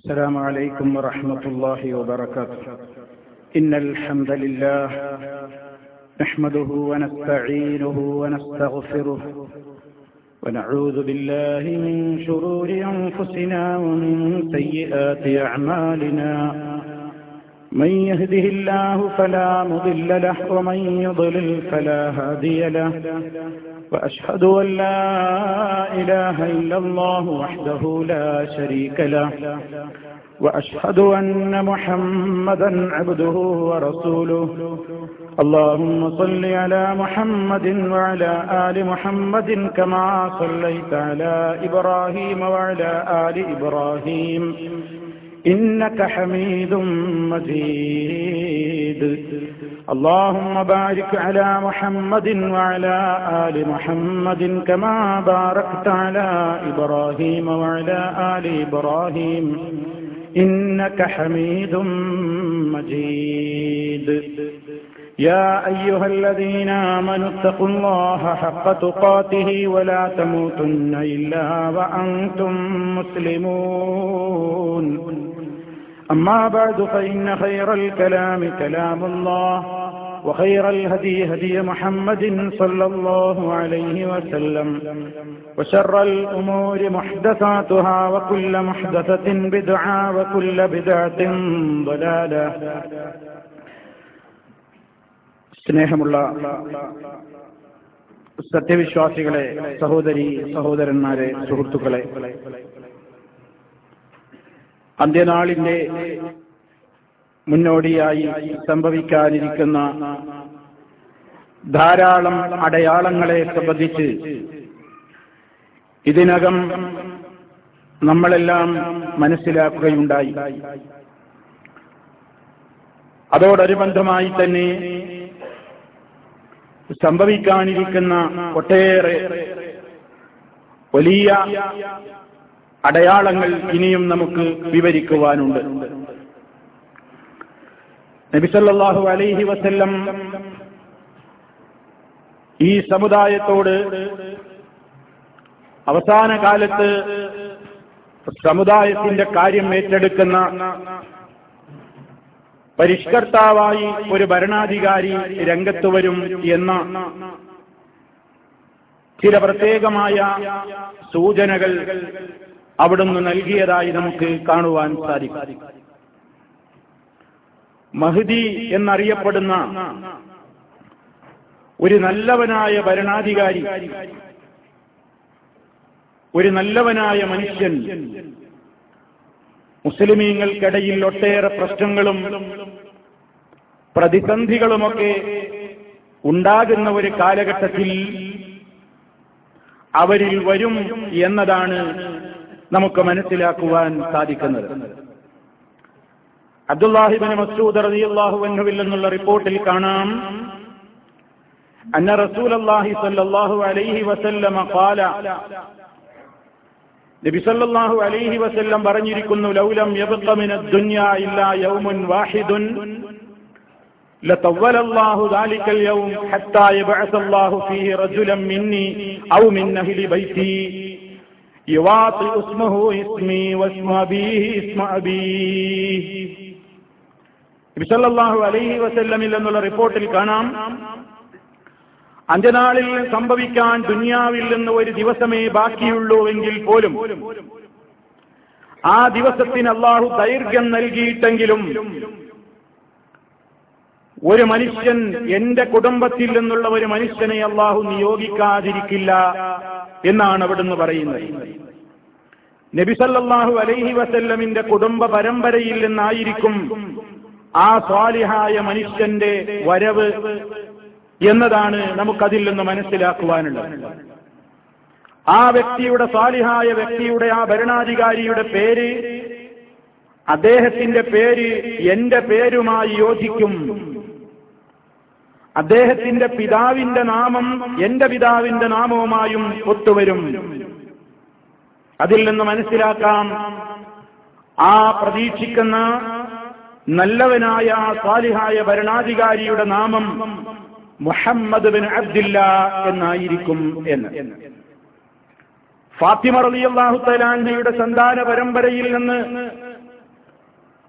السلام عليكم ورحمة الله وبركاته إن الحمد لله نحمده ونستعينه ونستغفره ونعوذ بالله من شرور أنفسنا ومن سيئات أعمالنا من يهده الله فلا مضل له ومن يضلل فلا هادي له وأشهد أن لا إله إلا الله وحده لا شريك له وأشهد أن محمدا عبده ورسوله اللهم صل على محمد وعلى آل محمد كما صليت على إبراهيم وعلى آل إبراهيم إنك حميد مجيد اللهم بارك على محمد وعلى آل محمد كما باركت على إبراهيم وعلى آل إبراهيم إنك حميد مجيد يا أيها الذين آمنوا اتقوا الله حق تقاته ولا تموتن إلا وأنتم مسلمون أما بعد فإن خير الكلام كلام الله وخير الهدي هدي محمد صلى الله عليه وسلم وشر الأمور محدثاتها وكل محدثة بدعة وكل بدعة ضلالة സ്നേഹമുള്ള സത്യവിശ്വാസികളെ സഹോദരി സഹോദരന്മാരെ സുഹൃത്തുക്കളെ അന്ത്യനാളിന്റെ മുന്നോടിയായി സംഭവിക്കാനിരിക്കുന്ന ധാരാളം അടയാളങ്ങളെ സംബന്ധിച്ച് ഇതിനകം നമ്മളെല്ലാം മനസ്സിലാക്കുകയുണ്ടായി അതോടനുബന്ധമായി തന്നെ സംഭവിക്കാനിരിക്കുന്ന ഒട്ടേറെ വലിയ അടയാളങ്ങൾ ഇനിയും നമുക്ക് വിവരിക്കുവാനുണ്ട് നബിസല്ലാഹു അലൈഹി വസല്ലം ഈ സമുദായത്തോട് അവസാന കാലത്ത് സമുദായത്തിന്റെ കാര്യം ഏറ്റെടുക്കുന്ന പരിഷ്കർത്താവായി ഒരു ഭരണാധികാരി രംഗത്ത് വരും എന്ന ചില പ്രത്യേകമായ സൂചനകൾ അവിടുന്ന് നൽകിയതായി നമുക്ക് കാണുവാൻ സാധിക്കും മഹദി എന്നറിയപ്പെടുന്ന ഒരു നല്ലവനായ ഭരണാധികാരി ഒരു നല്ലവനായ മനുഷ്യൻ മുസ്ലിമീങ്ങൾക്കിടയിൽ ഒട്ടേറെ പ്രശ്നങ്ങളും പ്രതിസന്ധികളുമൊക്കെ ഉണ്ടാകുന്ന ഒരു കാലഘട്ടത്തിൽ അവരിൽ വരും എന്നതാണ് നമുക്ക് മനസ്സിലാക്കുവാൻ സാധിക്കുന്നത് അബ്ദുല്ലാഹിബിൻ മസൂദ് റളിയല്ലാഹു അൻഹുവിൽ നിന്നുള്ള റിപ്പോർട്ടിൽ കാണാം അന്ന റസൂൽ അള്ളാഹി സല്ലല്ലാഹു അലൈഹി വസല്ലമ ഖാല നബി സല്ലല്ലാഹു അലൈഹി വസല്ലം പറഞ്ഞിരിക്കുന്നു ലൗലം യബ്ഖ മിന ദുനിയ ഇല്ലാ യൗമുൻ വാഹിദുൻ لطول الله ذلك اليوم حتى يبعث الله فيه رجلا مني أو من أهل بيتي يواطئ اسمه اسمي واسم أبيه اسم أبيه നബിസല്ലാഹു അലൈഹി വസല്ലമിൽ എന്നുള്ള റിപ്പോർട്ടിൽ കാണാം അന്ത്യനാളിൽ സംഭവിക്കാൻ ദുനിയാവിൽ നിന്ന് ഒരു ദിവസമേ ബാക്കിയുള്ളൂ എങ്കിൽ പോലും ആ ദിവസത്തിന് അള്ളാഹു ദൈർഘ്യം നൽകിയിട്ടെങ്കിലും ഒരു മനുഷ്യൻ എന്റെ കുടുംബത്തിൽ നിന്നുള്ള ഒരു മനുഷ്യനെ അള്ളാഹു നിയോഗിക്കാതിരിക്കില്ല എന്നാണ് അവിടുന്ന് പറയുന്നത് നബിസല്ലാഹു അലൈഹി വസല്ലമിന്റെ കുടുംബ പരമ്പരയിൽ നിന്നായിരിക്കും ആ സ്വാലിഹായ മനുഷ്യന്റെ വരവ് എന്നതാണ് നമുക്കതിൽ നിന്ന് മനസ്സിലാക്കുവാനുള്ളത് ആ വ്യക്തിയുടെ സ്വാലിഹായ വ്യക്തിയുടെ ആ ഭരണാധികാരിയുടെ പേര് അദ്ദേഹത്തിന്റെ പേര് എന്റെ പേരുമായി യോജിക്കും അദ്ദേഹത്തിന്റെ പിതാവിന്റെ നാമം എന്റെ പിതാവിന്റെ നാമവുമായും ഒത്തുവരും അതിൽ നിന്ന് മനസ്സിലാക്കാം ആ പ്രതീക്ഷിക്കുന്ന നല്ലവനായ സാലിഹായ ഭരണാധികാരിയുടെ നാമം മുഹമ്മദ് ബിൻ അബ്ദില്ല എന്നായിരിക്കും എന്ന് ഫാത്തിമ റളിയല്ലാഹു തലാൻഹയുടെ സന്താന പരമ്പരയിൽ നിന്ന്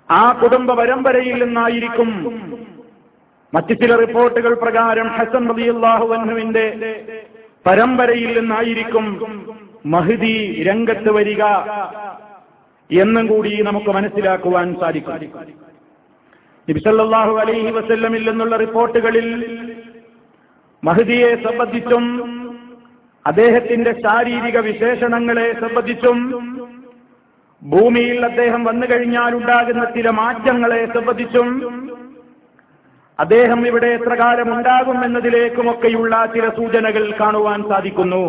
ആ കുടുംബ പരമ്പരയിൽ നിന്നായിരിക്കും മറ്റു ചില റിപ്പോർട്ടുകൾ പ്രകാരം ഹസൻ റളിയല്ലാഹു അൻഹുവിന്റെ പരമ്പരയിൽ നിന്നായിരിക്കും മഹദി രംഗത്ത് വരിക എന്നും കൂടി നമുക്ക് മനസ്സിലാക്കുവാൻ സാധിക്കും നബിസല്ലാഹു അലൈഹി വസല്ലമിൽ നിന്നുള്ള റിപ്പോർട്ടുകളിൽ മഹദിയെ സംബന്ധിച്ചും അദ്ദേഹത്തിന്റെ ശാരീരിക വിശേഷണങ്ങളെ സംബന്ധിച്ചും ഭൂമിയിൽ അദ്ദേഹം വന്നു കഴിഞ്ഞാൽ ഉണ്ടാകുന്ന ചില മാറ്റങ്ങളെ സംബന്ധിച്ചും അദ്ദേഹം ഇവിടെ എത്ര കാലം ഉണ്ടാകും എന്നതിലേക്കുമൊക്കെയുള്ള ചില സൂചനകൾ കാണുവാൻ സാധിക്കുന്നു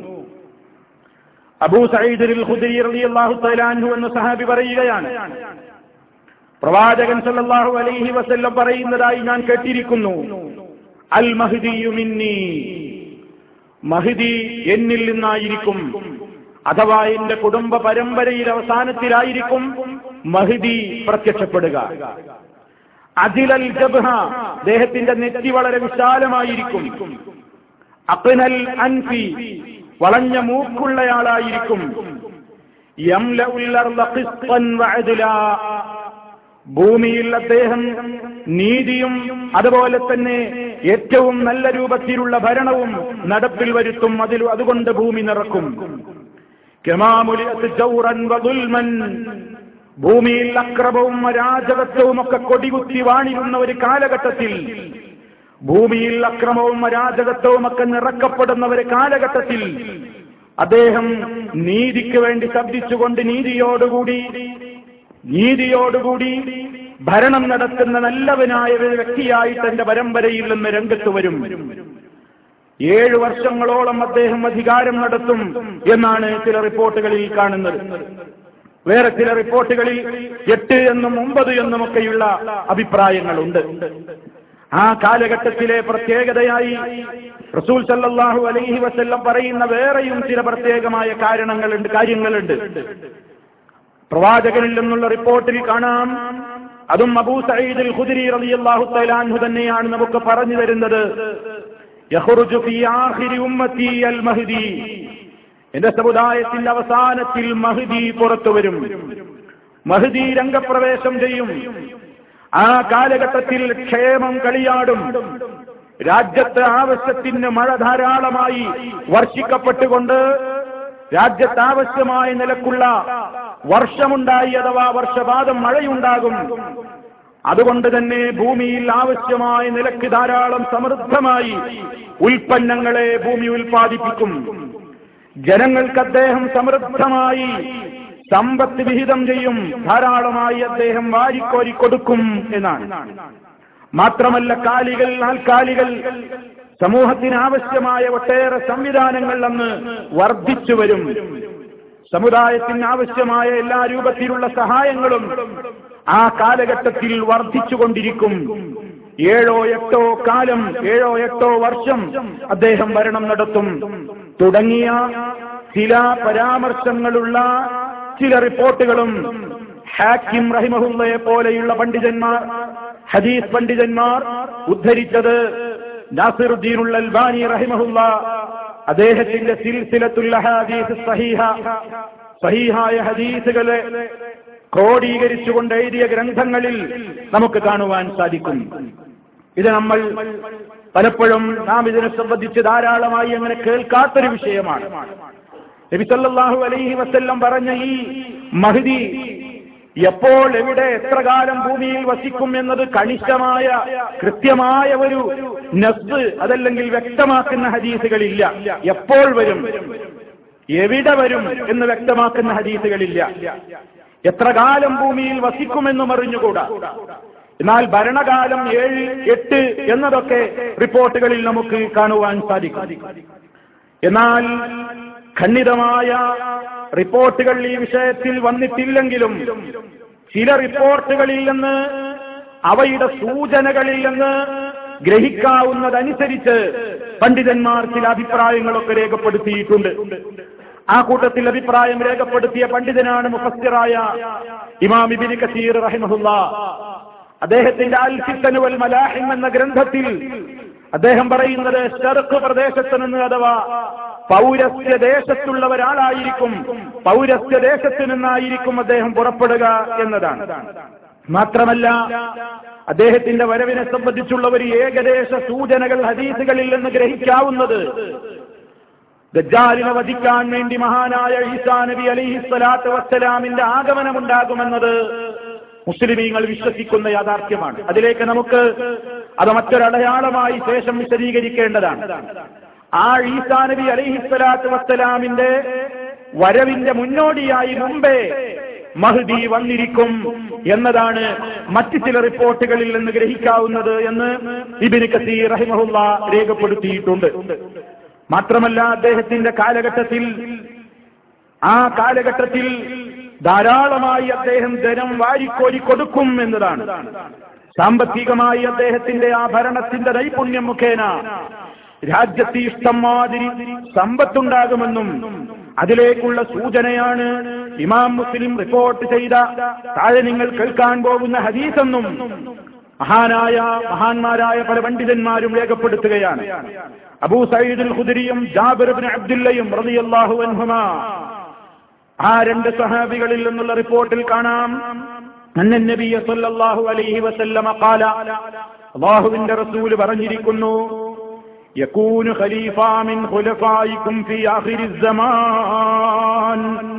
അബൂ സയ്യിദുൽ ഖുദരി റളിയല്ലാഹു തആല അൻഹു എന്ന സഹാബി പറയുകയാണ് പ്രവാചകൻ സല്ലല്ലാഹു അലൈഹി വസല്ലം പറയുന്നതായി ഞാൻ കേട്ടിരിക്കുന്നു അൽ മഹ്ദിയു മിന്നി മഹ്ദി എന്നിൽ നിന്നായിരിക്കും അഥവാ എന്റെ കുടുംബ പരമ്പരയിൽ അവസാനത്തിലായിരിക്കും മഹ്ദി പ്രത്യക്ഷപ്പെടുക അജിലൽ ജബ്ഹ അദ്ദേഹത്തിന്റെ നെറ്റി വളരെ വിശാലമായിരിക്കും അഖ്നൽ അൻഫി വളഞ്ഞ മൂക്കുള്ളയാളായിരിക്കും യംലഉൽ അർള ഖിസ്തൻ വഅദ്ല ഭൂമിയിൽ അദ്ദേഹം നീതിയും അതുപോലെ തന്നെ ഏറ്റവും നല്ല രൂപത്തിലുള്ള ഭരണവും നടപ്പിൽ വരുത്തും അതിൽ അതുകൊണ്ട് ഭൂമി നിറക്കും കെമാമുലിയത്ത് ജൗറൻ വദുൽമൻ ഭൂമിയിൽ അക്രമവും അരാജകത്വവും ഒക്കെ കൊടികുത്തി വാണിരുന്ന ഒരു കാലഘട്ടത്തിൽ ഭൂമിയിൽ അക്രമവും അരാജകത്വവും ഒക്കെ നിറക്കപ്പെടുന്ന ഒരു കാലഘട്ടത്തിൽ അദ്ദേഹം നീതിക്ക് വേണ്ടി ശബ്ദിച്ചുകൊണ്ട് നീതിയോടുകൂടി നീതിയോടുകൂടി ഭരണം നടത്തുന്ന നല്ലവനായ ഒരു വ്യക്തിയായിട്ട് എന്റെ പരമ്പരയിൽ നിന്ന് രംഗത്ത് വരും ഏഴു വർഷങ്ങളോളം അദ്ദേഹം അധികാരം നടത്തും എന്നാണ് ചില റിപ്പോർട്ടുകളിൽ കാണുന്നത് വേറെ ചില റിപ്പോർട്ടുകളിൽ എട്ട് എന്നും ഒമ്പത് എന്നുമൊക്കെയുള്ള അഭിപ്രായങ്ങളുണ്ട് ആ കാലഘട്ടത്തിലെ പ്രത്യേകതയായി റസൂൽ സല്ലല്ലാഹു അലൈഹി വസല്ലം പറയുന്ന വേറെയും ചില പ്രത്യേകമായ കാരണങ്ങളുണ്ട് കാര്യങ്ങളുണ്ട് പ്രവാചകനിൽ നിന്നുള്ള റിപ്പോർട്ടിൽ കാണാം അതും അബൂ സയ്യിദ് ഖുദരി റളിയല്ലാഹു തആല അൻഹു തന്നെയാണ് നമുക്ക് പറഞ്ഞു തരുന്നത് യഖ്റുജു ഫീ ആഖിരി ഉമ്മത്തി അൽ മഹ്ദി എന്റെ സമുദായത്തിന്റെ അവസാനത്തിൽ മഹ്ദി പുറത്തു വരും മഹ്ദി രംഗപ്രവേശം ചെയ്യും ആ കാലഘട്ടത്തിൽ ക്ഷേമം കളിയാടും രാജ്യത്ത് ആവശ്യത്തിന് മഴ ധാരാളമായി വർഷിക്കപ്പെട്ടുകൊണ്ട് രാജ്യത്ത് ആവശ്യമായ നിലക്കുള്ള വർഷമുണ്ടായി അഥവാ വർഷപാതം മഴയുണ്ടാകും അതുകൊണ്ട് തന്നെ ഭൂമിയിൽ ആവശ്യമായ നിലക്ക് ധാരാളം സമൃദ്ധമായി ഉൽപ്പന്നങ്ങളെ ഭൂമി ഉൽപ്പാദിപ്പിക്കും ജനങ്ങൾക്ക് അദ്ദേഹം സമൃദ്ധമായി സമ്പത്ത് വിഹിതം ചെയ്യും ധാരാളമായി അദ്ദേഹം വാരിക്കോരി കൊടുക്കും എന്നാണ് മാത്രമല്ല കാലികൾ നാൽക്കാലികൾ സമൂഹത്തിന് ആവശ്യമായ ഒട്ടേറെ സംവിധാനങ്ങൾ അന്ന് വർദ്ധിച്ചു വരും സമുദായത്തിന് ആവശ്യമായ എല്ലാ രൂപത്തിലുള്ള സഹായങ്ങളും ആ കാലഘട്ടത്തിൽ വർദ്ധിച്ചുകൊണ്ടിരിക്കും ഏഴോ എട്ടോ കാലം ഏഴോ എട്ടോ വർഷം അദ്ദേഹം ഭരണം നടത്തും തുടങ്ങിയ ചില പരാമർശങ്ങളുള്ള ചില റിപ്പോർട്ടുകളും ഹാക്കിം റഹിമഹുല്ലയെ പോലെയുള്ള പണ്ഡിതന്മാർ ഹദീസ് പണ്ഡിതന്മാർ ഉദ്ധരിച്ചത് നാസിറുദ്ദീനുള്ള അൽബാനി റഹിമഹുല്ല അദ്ദേഹത്തിന്റെ സിൽസിലത്തുൽ ഹദീസ് സഹീഹ സഹീഹായ ഹദീസുകളെ ക്രോഡീകരിച്ചുകൊണ്ട് എഴുതിയ ഗ്രന്ഥങ്ങളിൽ നമുക്ക് കാണുവാൻ സാധിക്കും ഇത് നമ്മൾ പലപ്പോഴും നാം ഇതിനെ സംബന്ധിച്ച് ധാരാളമായി അങ്ങനെ കേൾക്കാത്തൊരു വിഷയമാണ് നബിസല്ലാഹു അലൈഹി വസ്ല്ലം പറഞ്ഞ ഈ മഹദി എപ്പോൾ എവിടെ എത്ര കാലം ഭൂമിയിൽ വസിക്കും എന്നത് കണിശമായ കൃത്യമായ ഒരു നസ് അതല്ലെങ്കിൽ വ്യക്തമാക്കുന്ന ഹദീസുകളില്ല എപ്പോൾ വരും എവിടെ വരും എന്ന് വ്യക്തമാക്കുന്ന ഹദീസുകളില്ല എത്ര കാലം ഭൂമിയിൽ വസിക്കുമെന്നും അറിഞ്ഞുകൂടാ എന്നാൽ ഭരണകാലം ഏഴ് എട്ട് എന്നതൊക്കെ റിപ്പോർട്ടുകളിൽ നമുക്ക് കാണുവാൻ സാധിക്കും എന്നാൽ ഖണ്ഡിതമായ റിപ്പോർട്ടുകൾ ഈ വിഷയത്തിൽ വന്നിട്ടില്ലെങ്കിലും ചില റിപ്പോർട്ടുകളിൽ നിന്ന് അവയുടെ സൂചനകളിൽ നിന്ന് ഗ്രഹിക്കാവുന്നതനുസരിച്ച് പണ്ഡിതന്മാർ ചില അഭിപ്രായങ്ങളൊക്കെ രേഖപ്പെടുത്തിയിട്ടുണ്ട് ആ കൂട്ടത്തിൽ അഭിപ്രായം രേഖപ്പെടുത്തിയ പണ്ഡിതനാണ് മുഫസ്സിറായ ഇമാം ഇബിന് കസീർ റഹിമഹുല്ല അദ്ദേഹത്തിന്റെ അൽ ഫിത്തനുവൽ മലാഹിം എന്ന ഗ്രന്ഥത്തിൽ അദ്ദേഹം പറയുന്നത് ഷർക്ക് പ്രദേശത്ത് നിന്ന് അഥവാ പൗരസ്യ ദേശത്തുള്ള ഒരാളായിരിക്കും പൗരസ്യ ദേശത്ത് നിന്നായിരിക്കും അദ്ദേഹം പുറപ്പെടുക എന്നതാണ് മാത്രമല്ല അദ്ദേഹത്തിന്റെ വരവിനെ സംബന്ധിച്ചുള്ള ഒരു ഏകദേശ സൂചനകൾ ഹദീസുകളിൽ നിന്ന് ഗ്രഹിക്കാവുന്നത് ദജ്ജാലിനെ വധിക്കാൻ വേണ്ടി മഹാനായ ഈസാ നബി അലിഹി സ്വലാത്ത് വസ്സലാമിന്റെ ആഗമനമുണ്ടാകുമെന്നത് മുസ്ലിമീങ്ങൾ വിശ്വസിക്കുന്ന യാഥാർത്ഥ്യമാണ് അതിലേക്ക് നമുക്ക് അത് മറ്റൊരടയാളമായി ശേഷം വിശദീകരിക്കേണ്ടതാണ് ആ ഈസാ നബി അലിഹി സ്വലാത്ത് വസ്സലാമിന്റെ വരവിന്റെ മുന്നോടിയായി മുമ്പേ മഹ്ദി വന്നിരിക്കും എന്നതാണ് മറ്റു ചില റിപ്പോർട്ടുകളിൽ നിന്ന് ഗ്രഹിക്കാവുന്നത് എന്ന് ഇബിന് കസീർ റഹിമഹുല്ല രേഖപ്പെടുത്തിയിട്ടുണ്ട് മാത്രമല്ല അദ്ദേഹത്തിന്റെ കാലഘട്ടത്തിൽ ആ കാലഘട്ടത്തിൽ ധാരാളമായി അദ്ദേഹം ധനം വാരിക്കോരി കൊടുക്കും എന്നതാണ് സാമ്പത്തികമായി അദ്ദേഹത്തിന്റെ ആ ഭരണത്തിന്റെ നൈപുണ്യം മുഖേന രാജ്യത്ത് ഇഷ്ടം മാതിരി സമ്പത്തുണ്ടാകുമെന്നും അതിലേക്കുള്ള സൂചനയാണ് ഇമാം മുസ്ലിം റിപ്പോർട്ട് ചെയ്ത താഴെ നിങ്ങൾ കേൾക്കാൻ പോകുന്ന ഹദീസെന്നും മഹാനായ മഹാന്മാരായ പല പണ്ഡിതന്മാരും രേഖപ്പെടുത്തുകയാണ് അബൂ സയ്യിദുൽ ഖുദരിയും ജാബിർ ഇബ്നു അബ്ദുല്ലയും റളിയല്ലാഹു അൻഹുമാ ആ രണ്ട് സഹാബികളിൽ നിന്നുള്ള റിപ്പോർട്ടിൽ കാണാം അന്നൻ നബിയ സല്ലല്ലാഹു അലൈഹി വസല്ലമ ഖാല അല്ലാഹുവിന്റെ റസൂൽ പറഞ്ഞിരിക്കുന്നു يكون خليفة من خلفائكم في آخر الزمان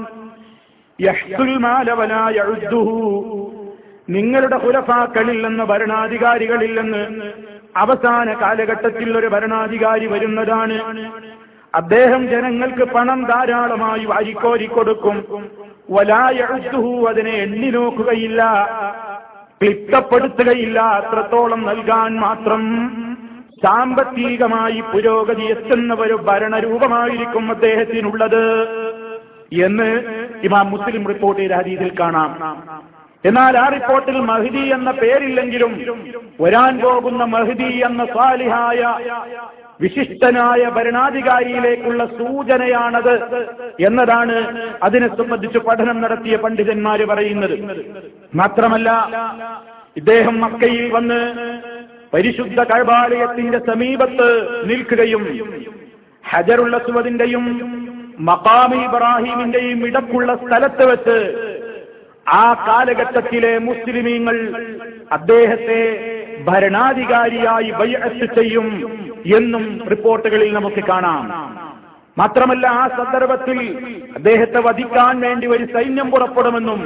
يحث المال ولا يعده നിങ്ങളുടെ ഖുലഫാക്കളിൽ നിന്ന് ഭരണാധികാരികളിൽ നിന്ന് അവസാന കാലഘട്ടത്തിൽ ഒരു ഭരണാധികാരി വരുന്നതാണ് അദ്ദേഹം ജനങ്ങൾക്ക് പണം ധാരാളമായി വാരിക്കോരി കൊടുക്കും വലായഴുത്തുഹു അതിനെ എണ്ണി നോക്കുകയില്ല ക്ലിപ്തപ്പെടുത്തുകയില്ല അത്രത്തോളം നൽകാൻ മാത്രം സാമ്പത്തികമായി പുരോഗതി എത്തുന്ന ഒരു ഭരണരൂപമായിരിക്കും അദ്ദേഹത്തിനുള്ളത് എന്ന് ഇമാം മുസ്ലിം റിപ്പോർട്ട് ചെയ്ത ഹദീസിൽ കാണാം എന്നാൽ ആ റിപ്പോർട്ടിൽ മഹദി എന്ന പേരില്ലെങ്കിലും വരാൻ പോകുന്ന മഹദി എന്ന സാലിഹായ വിശിഷ്ടനായ ഭരണാധികാരിയിലേക്കുള്ള സൂചനയാണത് എന്നതാണ് അതിനെ സംബന്ധിച്ച് പഠനം നടത്തിയ പണ്ഡിതന്മാര് പറയുന്നത് മാത്രമല്ല ഇദ്ദേഹം മക്കയിൽ വന്ന് പരിശുദ്ധ കഴബാലയത്തിന്റെ സമീപത്ത് നിൽക്കുകയും ഹജറുള്ള സുവദിന്റെയും മക്കാമി ഇബ്രാഹിമിന്റെയും ഇടക്കുള്ള സ്ഥലത്ത് വെച്ച് ആ കാലഘട്ടത്തിലെ മുസ്ലിമീങ്ങൾ അദ്ദേഹത്തെ ഭരണാധികാരിയായി ബയ്യത്ത് ചെയ്യും എന്നും റിപ്പോർട്ടുകളിൽ നമുക്ക് കാണാം മാത്രമല്ല ആ സന്ദർഭത്തിൽ അദ്ദേഹത്തെ വധിക്കാൻ വേണ്ടി ഒരു സൈന്യം പുറപ്പെടുമെന്നും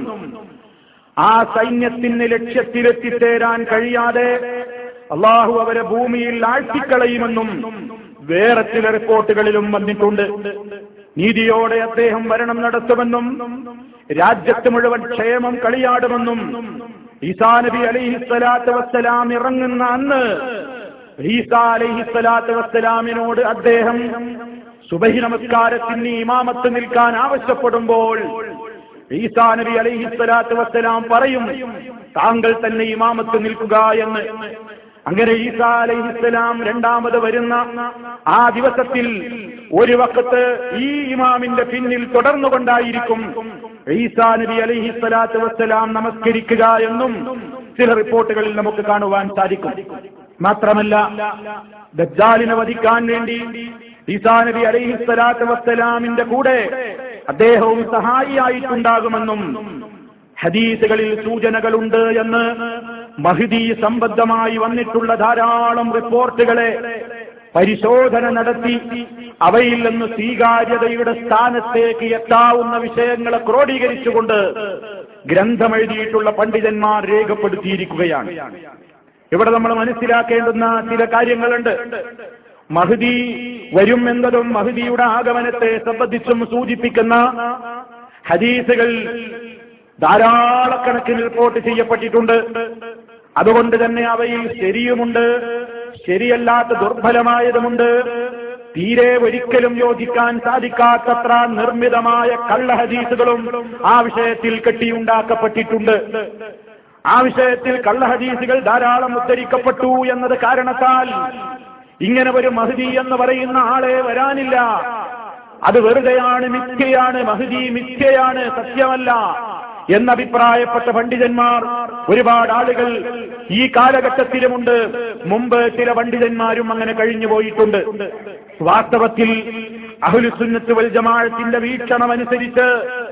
ആ സൈന്യത്തിന് ലക്ഷ്യത്തിലെത്തിച്ചേരാൻ കഴിയാതെ അള്ളാഹു അവരെ ഭൂമിയിൽ ആഴ്ത്തിക്കളയുമെന്നും വേറെ ചില റിപ്പോർട്ടുകളിലും വന്നിട്ടുണ്ട് നീതിയോടെ അദ്ദേഹം ഭരണം നടത്തുമെന്നും രാജ്യത്ത് മുഴുവൻ ക്ഷേമം കളിയാടുമെന്നും ഈസാ നബി അലിഹിസ്വലാത്ത് വസ്സലാം ഇറങ്ങുന്ന അന്ന് ഈസാ അലിഹിസ്വലാത്ത് വസ്സലാമിനോട് അദ്ദേഹം സുബഹി നമസ്കാരത്തിന് ഇമാമത്ത് നിൽക്കാൻ ആവശ്യപ്പെടുമ്പോൾ ഈസാ നബി അലിഹിസ്വലാത്ത് വസ്സലാം പറയും താങ്കൾ തന്നെ ഇമാമത്ത് നിൽക്കുക എന്ന് അങ്ങനെ ഈസാ അലൈഹിസ്സലാം രണ്ടാമത് വരുന്ന ആ ദിവസത്തിൽ ഒരു വക്കത്ത് ഈ ഇമാമിന്റെ പിന്നിൽ തുടർന്നുകൊണ്ടായിരിക്കും ഈസാ നബി അലൈഹിസ്സലാത്ത് വസ്സലാം നമസ്കരിക്കുക എന്നും ചില റിപ്പോർട്ടുകളിൽ നമുക്ക് കാണുവാൻ സാധിക്കും മാത്രമല്ല ദജ്ജാലിനെ വധിക്കാൻ വേണ്ടി ഈസാ നബി അലൈഹിസ്സലാത്ത് വസ്സലാമിന്റെ കൂടെ അദ്ദേഹവും സഹായിയായിട്ടുണ്ടാകുമെന്നും ഹദീസുകളിൽ സൂചനകളുണ്ട് എന്ന് മഹിദി സംബന്ധമായി വന്നിട്ടുള്ള ധാരാളം റിപ്പോർട്ടുകളെ പരിശോധന നടത്തി അവയിൽ നിന്ന് സ്വീകാര്യതയുടെ സ്ഥാനത്തേക്ക് എത്താവുന്ന വിഷയങ്ങളെ ക്രോഡീകരിച്ചുകൊണ്ട് ഗ്രന്ഥമെഴുതിയിട്ടുള്ള പണ്ഡിതന്മാർ രേഖപ്പെടുത്തിയിരിക്കുകയാണ് ഇവിടെ നമ്മൾ മനസ്സിലാക്കേണ്ടുന്ന ചില കാര്യങ്ങളുണ്ട് മഹദി വരും എന്നതും മഹദിയുടെ ആഗമനത്തെ സംബന്ധിച്ചും സൂചിപ്പിക്കുന്ന ഹദീസുകൾ ധാരാളക്കണക്കിന് റിപ്പോർട്ട് ചെയ്യപ്പെട്ടിട്ടുണ്ട് അതുകൊണ്ട് തന്നെ അവയിൽ ശരിയുമുണ്ട് ശരിയല്ലാത്ത ദുർബലമായതുമുണ്ട് തീരെ ഒരിക്കലും യോജിക്കാൻ സാധിക്കാത്തത്ര നിർമ്മിതമായ കള്ള ഹദീസുകളും ആ വിഷയത്തിൽ കെട്ടിയുണ്ടാക്കപ്പെട്ടിട്ടുണ്ട് ആ വിഷയത്തിൽ കള്ള ഹദീസുകൾ ധാരാളം ഉദ്ധരിക്കപ്പെട്ടു എന്നത് കാരണത്താൽ ഇങ്ങനെ ഒരു മഹദി എന്ന് പറയുന്ന ആളെ വരാനില്ല അത് വെറുതെയാണ് മിഥ്യയാണ് മഹദി മിഥ്യയാണ് സത്യമല്ല എന്നഭിപ്രായപ്പെട്ട പണ്ഡിതന്മാർ ഒരുപാട് ആളുകൾ ഈ കാലഘട്ടത്തിലുമുണ്ട് മുമ്പ് ചില പണ്ഡിതന്മാരും അങ്ങനെ കഴിഞ്ഞു പോയിട്ടുണ്ട് വാസ്തവത്തിൽ അഹുലുസുന്നത്ത് വൽ ജമാഅത്തിന്റെ വീക്ഷണമനുസരിച്ച്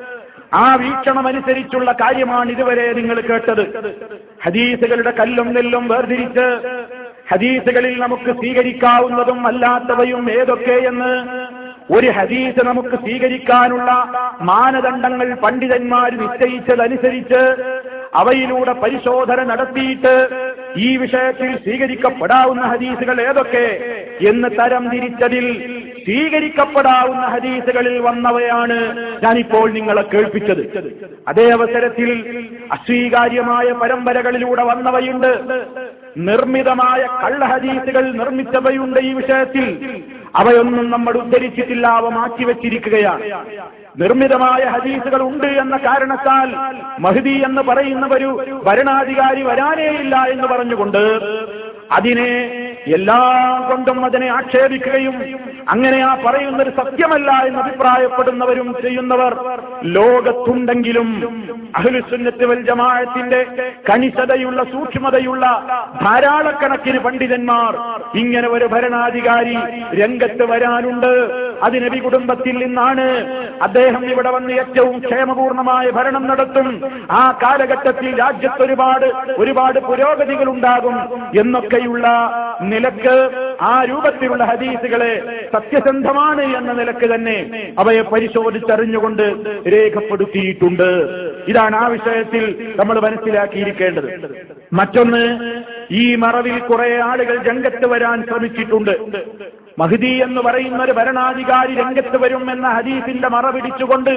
ആ വീക്ഷണമനുസരിച്ചുള്ള കാര്യമാണ് ഇതുവരെ നിങ്ങൾ കേട്ടത് ഹദീസുകളുടെ കല്ലും നെല്ലും വേർതിരിച്ച് ഹദീസുകളിൽ നമുക്ക് സ്വീകരിക്കാവുന്നതും അല്ലാത്തവയും ഏതൊക്കെയെന്ന് ഒരു ഹദീസ് നമുക്ക് സ്വീകരിക്കാനുള്ള മാനദണ്ഡങ്ങൾ പണ്ഡിതന്മാർ നിശ്ചയിച്ചതനുസരിച്ച് അവയിലൂടെ പരിശോധന നടത്തിയിട്ട് ഈ വിഷയത്തിൽ സ്വീകരിക്കപ്പെടാവുന്ന ഹദീസുകൾ ഏതൊക്കെ എന്ന് തരം തിരിച്ചതിൽ സ്വീകരിക്കപ്പെടാവുന്ന ഹദീസുകളിൽ വന്നവയാണ് ഞാനിപ്പോൾ നിങ്ങളെ കേൾപ്പിച്ചത് അതേ അവസരത്തിൽ അസ്വീകാര്യമായ പരമ്പരകളിലൂടെ വന്നവയുണ്ട് നിർമ്മിതമായ കള്ളഹദീസുകൾ നിർമ്മിച്ചവയുണ്ട് ഈ വിഷയത്തിൽ അവയൊന്നും നമ്മൾ ഉദ്ധരിച്ചിട്ടില്ല അവ മാറ്റിവെച്ചിരിക്കുകയാണ് നിർമ്മിതമായ ഹദീസുകൾ ഉണ്ട് എന്ന കാരണത്താൽ മഹദി എന്ന് പറയുന്ന ഒരു ഭരണാധികാരി വരാനേയില്ല എന്ന് പറഞ്ഞുകൊണ്ട് അതിനെ എല്ലാം കൊണ്ടും അതിനെ ആക്ഷേപിക്കുകയും അങ്ങനെ ആ പറയുന്നത് സത്യമല്ല എന്ന് അഭിപ്രായപ്പെടുന്നവരും ചെയ്യുന്നവർ ലോകത്തുണ്ടെങ്കിലും അഹ്ലുസുന്നത്ത് വൽ ജമാഅത്തിന്റെ കണിശതയുള്ള സൂക്ഷ്മതയുള്ള ധാരാളക്കണക്കിന് പണ്ഡിതന്മാർ ഇങ്ങനെ ഒരു ഭരണാധികാരി രംഗത്ത് വരാനുണ്ട് അത് നബി കുടുംബത്തിൽ നിന്നാണ് അദ്ദേഹം ഇവിടെ വന്ന് ഏറ്റവും ക്ഷേമപൂർണമായ ഭരണം നടത്തും ആ കാലഘട്ടത്തിൽ രാജ്യത്ത് ഒരുപാട് ഒരുപാട് പുരോഗതികൾ ഉണ്ടാകും എന്നൊക്കെയുള്ള നിലക്ക് ആ രൂപത്തിലുള്ള ഹദീസുകളെ സത്യസന്ധമാണ് എന്ന നിലക്ക് തന്നെ അവയെ പരിശോധിച്ചറിഞ്ഞുകൊണ്ട് രേഖപ്പെടുത്തിയിട്ടുണ്ട് ഇതാണ് ആ വിഷയത്തിൽ നമ്മൾ മനസ്സിലാക്കിയിരിക്കേണ്ടത് മറ്റൊന്ന് ഈ മറവിൽ കുറെ ആളുകൾ രംഗത്ത് വരാൻ ശ്രമിച്ചിട്ടുണ്ട് മഹദി എന്ന് പറയുന്ന ഒരു ഭരണാധികാരി രംഗത്ത് വരും എന്ന ഹദീസിന്റെ മറപിടിച്ചുകൊണ്ട്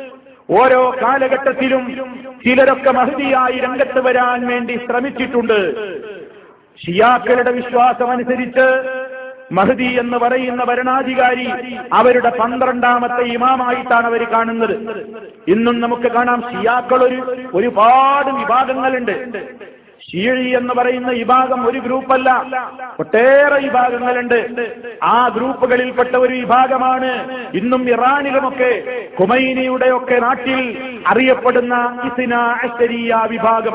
ഓരോ കാലഘട്ടത്തിലും ചിലരൊക്കെ മഹദിയായി രംഗത്ത് വരാൻ വേണ്ടി ശ്രമിച്ചിട്ടുണ്ട് ഷിയാക്കളുടെ വിശ്വാസമനുസരിച്ച് മഹദി എന്ന് പറയുന്ന ഭരണാധികാരി അവരുടെ പന്ത്രണ്ടാമത്തെ ഇമാമായിട്ടാണ് അവർ കാണുന്നത് ഇന്നും നമുക്ക് കാണാം ഷിയാക്കൾ ഒരു ഒരുപാട് വിഭാഗങ്ങളുണ്ട് ഷീഴി എന്ന് പറയുന്ന വിഭാഗം ഒരു ഗ്രൂപ്പല്ല ഒട്ടേറെ വിഭാഗങ്ങളുണ്ട് ആ ഗ്രൂപ്പുകളിൽപ്പെട്ട ഒരു വിഭാഗമാണ് ഇന്നും ഇറാനിലുമൊക്കെ ഖുമൈനിയുടെ ഒക്കെ നാട്ടിൽ അറിയപ്പെടുന്ന ഇസിന അശരിയ വിഭാഗം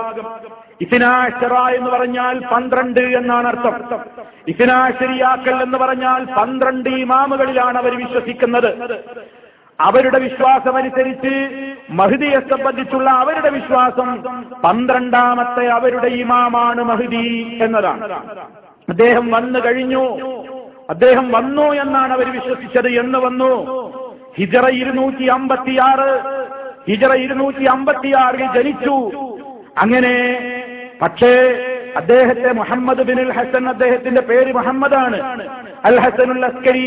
ഇസിനാശറ എന്ന് പറഞ്ഞാൽ പന്ത്രണ്ട് എന്നാണ് അർത്ഥം ഇസിനാശരിയാക്കൽ എന്ന് പറഞ്ഞാൽ പന്ത്രണ്ട് ഇമാമുകളിലാണ് അവർ വിശ്വസിക്കുന്നത് അവരുടെ വിശ്വാസമനുസരിച്ച് മഹദിയെ സംബന്ധിച്ചുള്ള അവരുടെ വിശ്വാസം പന്ത്രണ്ടാമത്തെ അവരുടെ ഇമാമാണ് മഹദി എന്നതാണ് അദ്ദേഹം വന്നു കഴിഞ്ഞു അദ്ദേഹം വന്നു എന്നാണ് അവർ വിശ്വസിച്ചത് എന്ന് വന്നു ഹിജറ ഇരുന്നൂറ്റി അമ്പത്തിയാറ് ഹിജറ ഇരുന്നൂറ്റി അമ്പത്തിയാറിൽ ജനിച്ചു അങ്ങനെ പക്ഷേ അദ്ദേഹത്തെ മുഹമ്മദ് ബിൻ ഹസൻ അദ്ദേഹത്തിന്റെ പേര് മുഹമ്മദാണ് അൽ ഹസനുൽ അസ്കരി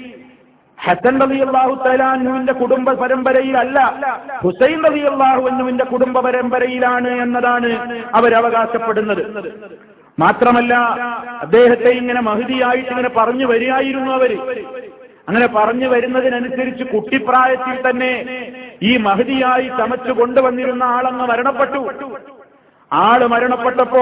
ഹസൻ റബി അള്ളാഹു തലാനുവിന്റെ കുടുംബ പരമ്പരയിലല്ല ഹുസൈൻ റബി അള്ളാഹു എന്നുവിന്റെ കുടുംബ പരമ്പരയിലാണ് എന്നതാണ് അവരവകാശപ്പെടുന്നത് മാത്രമല്ല അദ്ദേഹത്തെ ഇങ്ങനെ മഹതിയായിട്ട് ഇങ്ങനെ പറഞ്ഞു വരികയായിരുന്നു അവര് അങ്ങനെ പറഞ്ഞു വരുന്നതിനനുസരിച്ച് കുട്ടിപ്രായത്തിൽ തന്നെ ഈ മഹതിയായി ചമച്ചു കൊണ്ടുവന്നിരുന്ന ആളങ്ങ് മരണപ്പെട്ടു ആള് മരണപ്പെട്ടപ്പോ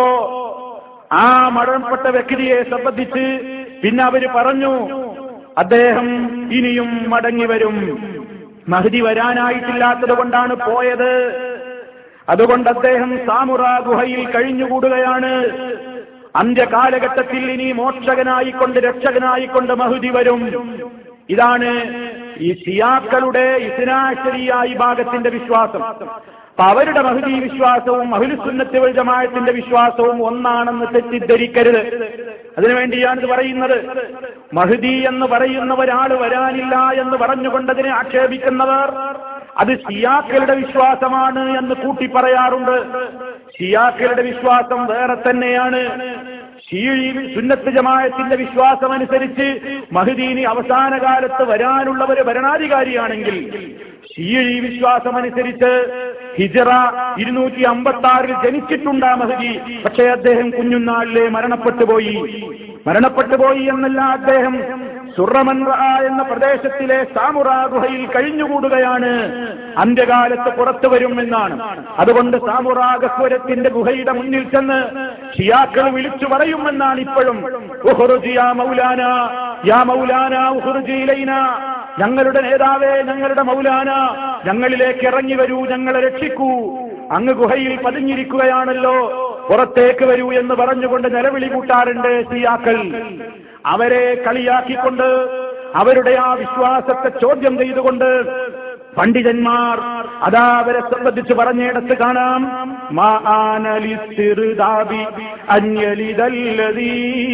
ആ മരണപ്പെട്ട വ്യക്തിയെ സംബന്ധിച്ച് പിന്നെ അവര് പറഞ്ഞു അദ്ദേഹം ഇനിയും മടങ്ങി വരും മഹതി വരാനായിട്ടില്ലാത്തത് കൊണ്ടാണ് പോയത് അതുകൊണ്ട് അദ്ദേഹം സാമുറ ഗുഹയിൽ കഴിഞ്ഞുകൂടുകയാണ് അന്ത്യകാലഘട്ടത്തിൽ ഇനി മോക്ഷകനായിക്കൊണ്ട് രക്ഷകനായിക്കൊണ്ട് മഹുതി വരും ഇതാണ് ഈ ഷിയാക്കളുടെ ഇസ്നാശരിയ വിഭാഗത്തിന്റെ വിശ്വാസം അപ്പൊ അവരുടെ മഹദി വിശ്വാസവും അഹുലുസുന്നത്ത് വൽ ജമാഅത്തിന്റെ വിശ്വാസവും ഒന്നാണെന്ന് തെറ്റിദ്ധരിക്കരുത് അതിനുവേണ്ടിയാണ് ഇത് പറയുന്നത് മഹദി എന്ന് പറയുന്ന ഒരാൾ വരാനില്ല എന്ന് പറഞ്ഞുകൊണ്ടതിനെ ആക്ഷേപിക്കുന്നവർ അത് ഷിയാക്കളുടെ വിശ്വാസമാണ് എന്ന് കൂട്ടി പറയാറുണ്ട് ഷിയാക്കളുടെ വിശ്വാസം വേറെ തന്നെയാണ് ഷീഴി സുന്നത്ത് ജമായത്തിന്റെ വിശ്വാസം അനുസരിച്ച് മഹദീനി അവസാന കാലത്ത് വരാനുള്ള ഒരു ഭരണാധികാരിയാണെങ്കിൽ ഷീഴി വിശ്വാസം അനുസരിച്ച് ഹിജറ ഇരുന്നൂറ്റി അമ്പത്തി ആറിൽ ജനിച്ചിട്ടുണ്ട് ആ മഹദി പക്ഷേ അദ്ദേഹം കുഞ്ഞുനാളിലെ മരണപ്പെട്ടു പോയി മരണപ്പെട്ടു പോയി എന്നല്ല അദ്ദേഹം സുറമൻറ എന്ന പ്രദേശത്തിലെ സാമുറ ഗുഹയിൽ കഴിഞ്ഞുകൂടുകയാണ് അന്ത്യകാലത്ത് പുറത്തു വരും എന്നാണ് അതുകൊണ്ട് സാമുറാഗസ്വരത്തിന്റെ ഗുഹയുടെ മുന്നിൽ ചെന്ന് ഷിയാക്കൾ വിളിച്ചു പറയുമെന്നാണ് ഇപ്പോഴും ഉഹ്റുജി യാ മൗലാന യാ മൗലാന ഉഹ്റുജി ഇലൈന ഞങ്ങളുടെ നേതാവേ ഞങ്ങളുടെ മൗലാന ഞങ്ങളിലേക്ക് ഇറങ്ങി വരൂ ഞങ്ങളെ രക്ഷിക്കൂ അങ്ങ് ഗുഹയിൽ പതിഞ്ഞിരിക്കുകയാണല്ലോ പുറത്തേക്ക് വരൂ എന്ന് പറഞ്ഞുകൊണ്ട് നിലവിളി കൂട്ടാറുണ്ട് സിയാക്കൾ അവരെ കളിയാക്കിക്കൊണ്ട് അവരുടെ ആ വിശ്വാസത്തെ ചോദ്യം ചെയ്തുകൊണ്ട് പണ്ഡിതന്മാർ അതാ അവരെ സംബന്ധിച്ച് പറഞ്ഞിടത്ത് കാണാം മാ ആനലിസ്തിറുദാബി അന്യലിതല്ലതീ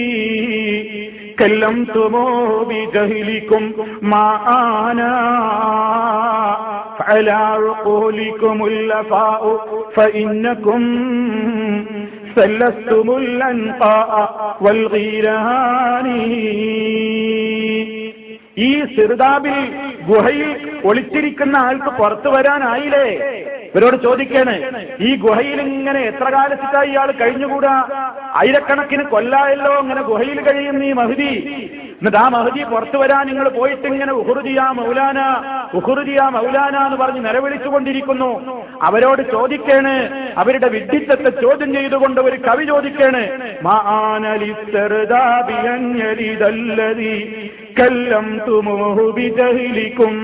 كلمتمو بجهلكم ما آنا فعلى عقولكم اللفاء فإنكم سلستم الأنقاء والغيران ഈ സിറുദാബിൽ ഗുഹയിൽ ഒളിച്ചിരിക്കുന്ന ആൾക്ക് പുറത്തു വരാനായില്ലേ ഇവരോട് ചോദിക്കാണ് ഈ ഗുഹയിൽ ഇങ്ങനെ എത്ര കാലത്തിട്ടായി ഇയാൾ കഴിഞ്ഞുകൂടാ ആയിരക്കണക്കിന് കൊല്ലായല്ലോ ഇങ്ങനെ ഗുഹയിൽ കഴിയുന്ന ഈ മഹദി എന്നിട്ട് ആ മഹദി പുറത്തു വരാൻ നിങ്ങൾ പോയിട്ട് ഇങ്ങനെ ഉഹുറുദിയ മൗലാന ഉഹുറുദിയ മൗലാന എന്ന് പറഞ്ഞ് നിലവിളിച്ചുകൊണ്ടിരിക്കുന്നു അവരോട് ചോദിക്കാണ് അവരുടെ വിഡ്ഢിത്തത്തെ ചോദ്യം ചെയ്തുകൊണ്ട് ഒരു കവി ചോദിക്കാണ് മാനലിത്തറുദാബിയഞ്ഞലിതല്ലതി കല്ലം തുമോഹു ബിജഹിലിക്കും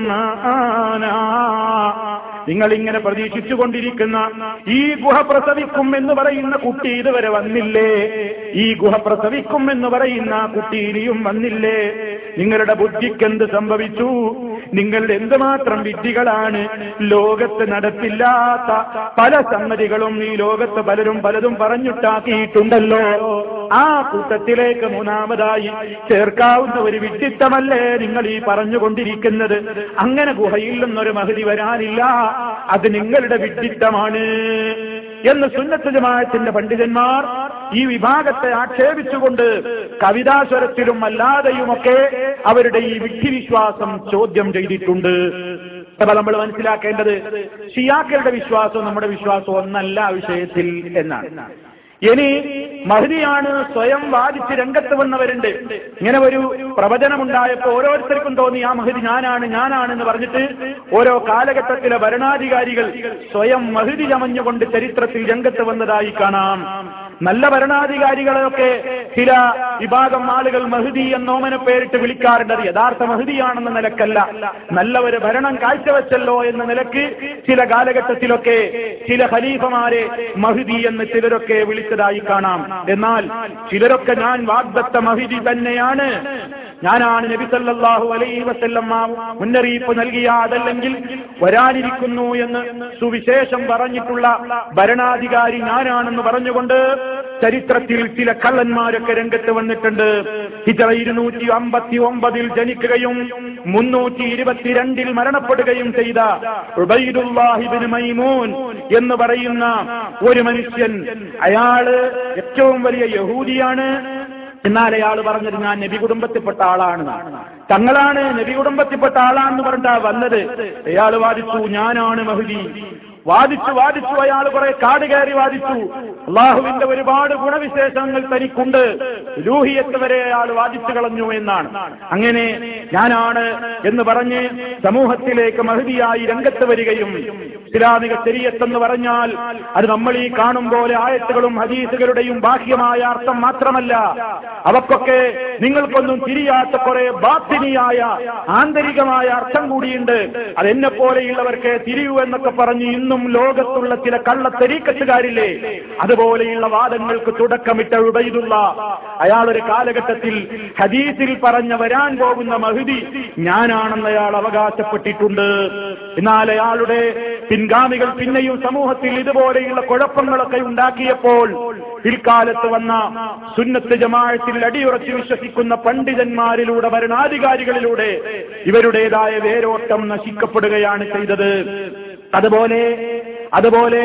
നിങ്ങൾ ഇങ്ങനെ പ്രതീക്ഷിച്ചുകൊണ്ടിരിക്കുന്ന ഈ ഗുഹ പ്രസവിക്കും എന്ന് പറയുന്ന കുട്ടി ഇതുവരെ വന്നില്ലേ ഈ ഗുഹ പ്രസവിക്കും എന്ന് പറയുന്ന കുട്ടി ഇനിയും വന്നില്ലേ നിങ്ങളുടെ ബുദ്ധിക്ക് എന്ത് സംഭവിച്ചു നിങ്ങളുടെ എന്തുമാത്രം വിദ്യകളാണ് ലോകത്ത് നടപ്പില്ലാത്ത പല സംഗതികളും ഈ ലോകത്ത് പലരും പലതും പറഞ്ഞിട്ടാക്കിയിട്ടുണ്ടല്ലോ ആ കൂട്ടത്തിലേക്ക് മൂന്നാമതായി ചേർക്കാവുന്ന ഒരു വിഡ്ഢിത്തമല്ലേ നിങ്ങൾ ഈ പറഞ്ഞുകൊണ്ടിരിക്കുന്നത് അങ്ങനെ ഗുഹയിൽ നിന്നൊരു മഹതി വരാനില്ല അത് നിങ്ങളുടെ വിഡ്ഢിത്തമാണ് എന്ന് സുന്നത്ത് ജമാഅത്തിന്റെ പണ്ഡിതന്മാർ ഈ വിഭാഗത്തെ ആക്ഷേപിച്ചുകൊണ്ട് കവിതാസ്വരത്തിലും അല്ലാതെയുമൊക്കെ അവരുടെ ഈ വിഡ്ഢിവിശ്വാസം ചോദ്യം ചെയ്തിട്ടുണ്ട് അപ്പൊ നമ്മൾ മനസ്സിലാക്കേണ്ടത് ഷിയാക്കളുടെ വിശ്വാസവും നമ്മുടെ വിശ്വാസവും ഒന്നല്ല ആ വിഷയത്തിൽ എന്നാണ് ഇനി മഹദിയാണ് സ്വയം വാദിച്ച് രംഗത്ത് വന്നവരുണ്ട് ഇങ്ങനെ ഒരു പ്രവചനമുണ്ടായപ്പോ ഓരോരുത്തർക്കും തോന്നി ആ മഹദി ഞാനാണ് ഞാനാണെന്ന് പറഞ്ഞിട്ട് ഓരോ കാലഘട്ടത്തിലെ ഭരണാധികാരികൾ സ്വയം മഹദി ചമഞ്ഞുകൊണ്ട് ചരിത്രത്തിൽ രംഗത്ത് വന്നതായി കാണാം നല്ല ഭരണാധികാരികളെയൊക്കെ ചില വിഭാഗം ആളുകൾ മഹദി എന്നോമന പേരിട്ട് വിളിക്കാറുണ്ട് അത് യഥാർത്ഥ മഹദിയാണെന്ന നിലക്കല്ല നല്ല ഒരു ഭരണം കാഴ്ചവെച്ചല്ലോ എന്ന നിലക്ക് ചില കാലഘട്ടത്തിലൊക്കെ ചില ഖലീഫമാരെ മഹദി എന്ന് ചിലരൊക്കെ വിളിച്ചതായി കാണാം എന്നാൽ ചിലരൊക്കെ ഞാൻ വാഗ്ദത്ത മഹിദി തന്നെയാണ് ഞാനാണ് നബി സല്ലല്ലാഹു അലൈഹി വസല്ലമ്മ മുന്നറിയിപ്പ് നൽകിയ അതല്ലെങ്കിൽ വരാനിരിക്കുന്നു എന്ന് സുവിശേഷം പറഞ്ഞിട്ടുള്ള ഭരണാധികാരി ഞാനാണെന്ന് പറഞ്ഞുകൊണ്ട് ചരിത്രത്തിൽ ചില കള്ളന്മാരൊക്കെ രംഗത്ത് വന്നിട്ടുണ്ട് ഹിജറ ഇരുന്നൂറ്റി അമ്പത്തി ഒമ്പതിൽ ജനിക്കുകയും മുന്നൂറ്റി ഇരുപത്തിരണ്ടിൽ മരണപ്പെടുകയും ചെയ്ത ഉബൈദുല്ലാഹിബിൻ മൈമൂൻ എന്ന് പറയുന്ന ഒരു മനുഷ്യൻ അയാള് ഏറ്റവും വലിയ യഹൂദിയാണ് എന്നാൽ അയാൾ പറഞ്ഞത് ഞാൻ നബി കുടുംബത്തിൽപ്പെട്ട ആളാണ് തങ്ങളാണ് നബി കുടുംബത്തിൽപ്പെട്ട ആളാണെന്ന് പറഞ്ഞിട്ടാ വന്നത് അയാൾ വാദിച്ചു ഞാനാണ് മഹുദി വാദിച്ചു വാദിച്ചു അയാൾ കുറെ കാട് കയറി വാദിച്ചു അള്ളാഹുവിന്റെ ഒരുപാട് ഗുണവിശേഷങ്ങൾ തനിക്കുണ്ട് ലൂഹിയത്ത് വരെ അയാൾ വാദിച്ചു കളഞ്ഞു എന്നാണ് അങ്ങനെ ഞാനാണ് എന്ന് പറഞ്ഞ് സമൂഹത്തിലേക്ക് മഹതിയായി രംഗത്ത് വരികയും ഇസ്ലാമിക ശരീരത്തെന്ന് പറഞ്ഞാൽ അത് നമ്മൾ ഈ കാണും പോലെ ആയത്തുകളും ഹദീസുകളുടെയും ബാഹ്യമായ അർത്ഥം മാത്രമല്ല അവക്കൊക്കെ നിങ്ങൾക്കൊന്നും തിരിയാത്ത കുറെ ബാത്തിനിയായ ആന്തരികമായ അർത്ഥം കൂടിയുണ്ട് അതെന്നെ പോലെയുള്ളവർക്ക് തിരിയൂ എന്നൊക്കെ പറഞ്ഞ് ഇന്നും ലോകത്തുള്ള ചില കള്ളത്തെരീക്കത്തുകാരില്ലേ അതുപോലെയുള്ള വാദങ്ങൾക്ക് തുടക്കമിട്ട ഉബൈദുള്ള അയാൾ ഒരു കാലഘട്ടത്തിൽ ഹദീസിൽ പറഞ്ഞ വരാൻ പോകുന്ന മഹുദി ഞാനാണെന്ന് അയാൾ അവകാശപ്പെട്ടിട്ടുണ്ട് എന്നാൽ അയാളുടെ പിൻഗാമികൾ പിന്നെയും സമൂഹത്തിൽ ഇതുപോലെയുള്ള കുഴപ്പങ്ങളൊക്കെ ഉണ്ടാക്കിയപ്പോൾ പിൽക്കാലത്ത് വന്ന സുന്നത്ത് ജമാഴത്തിൽ അടിയുറച്ച് വിശ്വസിക്കുന്ന പണ്ഡിതന്മാരിലൂടെ ഭരണാധികാരികളിലൂടെ ഇവരുടേതായ വേരോട്ടം നശിക്കപ്പെടുകയാണ് ചെയ്തത് അതുപോലെ അതുപോലെ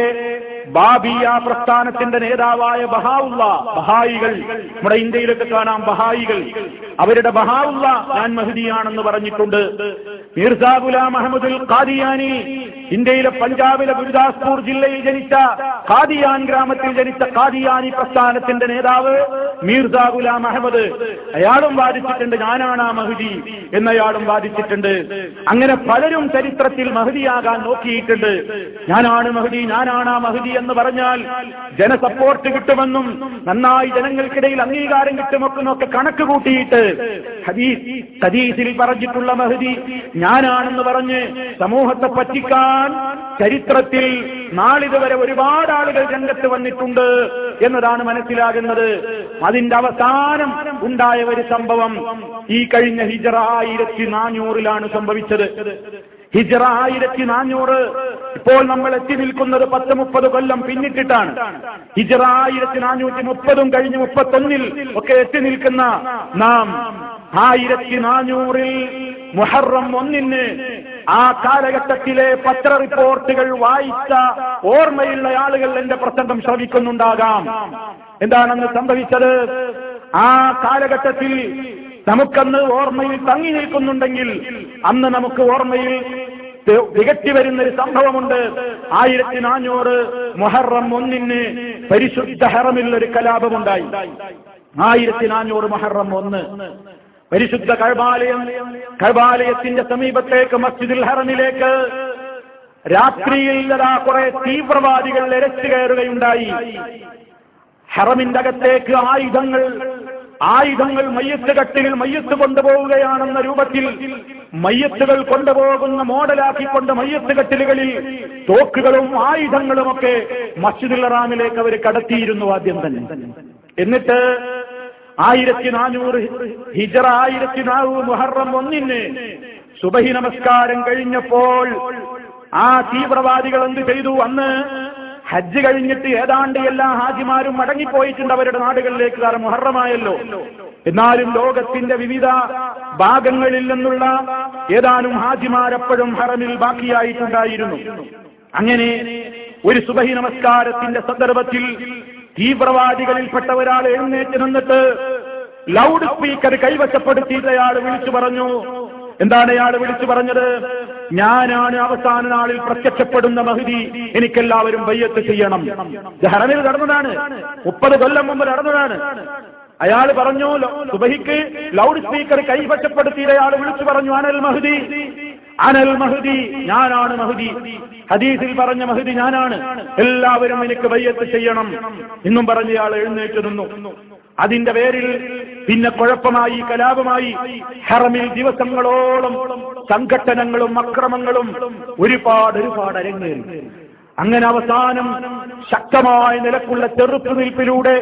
ബാബിയ പ്രസ്ഥാനത്തിന്റെ നേതാവായ ബഹാവുള്ള ബഹായികൾ നമ്മുടെ ഇന്ത്യയിലൊക്കെ കാണാം ബഹായികൾ അവരുടെ ബഹാവുള്ള ഞാൻ മഹദിയാണെന്ന് പറഞ്ഞിട്ടുണ്ട് മീർസാ ഗുലാം അഹമ്മദുൽ ഖാദിയാനി ഇന്ത്യയിലെ പഞ്ചാബിലെ ഗുരുദാസ്പൂർ ജില്ലയിൽ ജനിച്ച ഖാദിയാൻ ഗ്രാമത്തിൽ ജനിച്ച ഖാദിയാനി പ്രസ്ഥാനത്തിന്റെ നേതാവ് മീർസാ ഗുലാം അഹമ്മദ് അയാളും വാദിച്ചിട്ടുണ്ട് ഞാനാണ് ആ മഹദി എന്നയാളും വാദിച്ചിട്ടുണ്ട് അങ്ങനെ പലരും ചരിത്രത്തിൽ മഹദിയാകാൻ നോക്കിയിട്ടുണ്ട് ഞാനാണ് മഹദി ഞാനാണ് ആ മഹദി എന്ന് പറഞ്ഞാൽ ജനസപ്പോർട്ട് കിട്ടുമെന്നും നന്നായി ജനങ്ങൾക്കിടയിൽ അംഗീകാരം കിട്ടുമൊക്കെ കണക്ക് കൂട്ടിയിട്ട് ഹദീസ് ഹദീസിൽ പറഞ്ഞിട്ടുള്ള മഹദി ഞാനാണെന്ന് പറഞ്ഞ് സമൂഹത്തെ പറ്റിക്കാൻ ചരിത്രത്തിൽ നാളിതുവരെ ഒരുപാട് ആളുകൾ രംഗത്ത് വന്നിട്ടുണ്ട് എന്നതാണ് മനസ്സിലാകുന്നത് അതിന്റെ അവസാനം ഉണ്ടായ ഒരു സംഭവം ഈ കഴിഞ്ഞ ഹിജറ ആയിരത്തി നാനൂറിലാണ് സംഭവിച്ചത് ഹിജറ ആയിരത്തി നാനൂറ് ഇപ്പോൾ നമ്മൾ എത്തി നിൽക്കുന്നത് പത്ത് മുപ്പത് കൊല്ലം പിന്നിട്ടിട്ടാണ് ഹിജറ ആയിരത്തി നാനൂറ്റി മുപ്പതും കഴിഞ്ഞ് മുപ്പത്തൊന്നിൽ ഒക്കെ എത്തി നിൽക്കുന്ന നാം ആയിരത്തി നാനൂറിൽ മുഹറം ഒന്നിന് ആ കാലഘട്ടത്തിലെ പത്ര റിപ്പോർട്ടുകൾ വായിച്ച ഓർമ്മയുള്ള ആളുകൾ എന്റെ പ്രസംഗം ശ്രവിക്കുന്നുണ്ടാകാം എന്താണെന്ന് സംഭവിച്ചത് ആ കാലഘട്ടത്തിൽ നമുക്കന്ന് ഓർമ്മയിൽ തങ്ങി നിൽക്കുന്നുണ്ടെങ്കിൽ അന്ന് നമുക്ക് ഓർമ്മയിൽ തികട്ടി വരുന്ന ഒരു സംഭവമുണ്ട് ആയിരത്തി നാനൂറ് മൊഹറം ഒന്നിന് പരിശുദ്ധ ഹറമിൽ ഒരു കലാപമുണ്ടായി ആയിരത്തി നാനൂറ് മൊഹറം ഒന്ന് പരിശുദ്ധ കഴബാലയം കഴബാലയത്തിന്റെ സമീപത്തേക്ക് മസ്ജിദുൽ ഹറമിലേക്ക് രാത്രിയിൽ അതാ കുറെ തീവ്രവാദികൾ ഇരച്ചു കയറുകയുണ്ടായി ഹറമിന്റെ അകത്തേക്ക് ആയുധങ്ങൾ ആയുധങ്ങൾ മയ്യത്ത് കട്ടിലിൽ മയ്യത്ത് കൊണ്ടുപോവുകയാണെന്ന രൂപത്തിൽ മയ്യത്തുകൾ കൊണ്ടുപോകുന്ന മോഡലാക്കിക്കൊണ്ട് മയ്യത്ത് കട്ടിലുകളിൽ തോക്കുകളും ആയുധങ്ങളുമൊക്കെ മസ്ജിദുൽ റാമിലേക്ക് അവർ കടത്തിയിരുന്നു ആദ്യം തന്നെ എന്നിട്ട് ആയിരത്തി നാനൂറ് ഹിജറ ആയിരത്തി നാനൂറ് മുഹറം ഒന്നിന് സുബഹി നമസ്കാരം കഴിഞ്ഞപ്പോൾ ആ തീവ്രവാദികൾ എന്ത് ചെയ്തു അന്ന് ഹജ്ജ് കഴിഞ്ഞിട്ട് ഏതാണ്ട് എല്ലാ ഹാജിമാരും മടങ്ങിപ്പോയിട്ടുണ്ട് അവരുടെ നാടുകളിലേക്ക് കാരണം മുഹറമായല്ലോ എന്നാലും ലോകത്തിന്റെ വിവിധ ഭാഗങ്ങളിൽ നിന്നുള്ള ഏതാനും ഹാജിമാരെപ്പോഴും ഹറമിൽ ബാക്കിയായിട്ടുണ്ടായിരുന്നു അങ്ങനെ ഒരു സുബഹി നമസ്കാരത്തിന്റെ സന്ദർഭത്തിൽ തീവ്രവാദികളിൽപ്പെട്ട ഒരാൾ എഴുന്നേറ്റ് നിന്നിട്ട് ലൗഡ് സ്പീക്കർ കൈവശപ്പെടുത്തിയിട്ട് അയാൾ വിളിച്ചു പറഞ്ഞു എന്താണ് അയാൾ വിളിച്ചു പറഞ്ഞത് ഞാനാണ് അവസാന നാളിൽ പ്രത്യക്ഷപ്പെടുന്ന മഹതി എനിക്കെല്ലാവരും ബയ്യത്ത് ചെയ്യണം ഇത് ഹറമിൽ നടന്നതാണ് മുപ്പത് കൊല്ലം മുമ്പ് നടന്നതാണ് അയാൾ പറഞ്ഞു സുബഹിക്ക് ലൗഡ് സ്പീക്കർ കൈവശപ്പെടുത്തിയ അയാൾ വിളിച്ചു പറഞ്ഞു അനൽ മഹദി അനൽ മഹദി ഞാനാണ് മഹദി ഹദീസിൽ പറഞ്ഞ മഹദി ഞാനാണ് എല്ലാവരും എനിക്ക് ബയ്യത്ത് ചെയ്യണം എന്നും പറഞ്ഞ അയാൾ എഴുന്നേറ്റ് നിന്നു അതിന്റെ പേരിൽ പിന്നെ കുഴപ്പമായി കലാപമായി ഹറമിൽ ദിവസങ്ങളോളം സംഘട്ടനങ്ങളും അക്രമങ്ങളും ഒരുപാട് ഒരുപാട് അരങ്ങേറി അങ്ങനെ അവസാനം ശക്തമായ നിലക്കുള്ള ചെറുത്തുനിൽപ്പിലൂടെ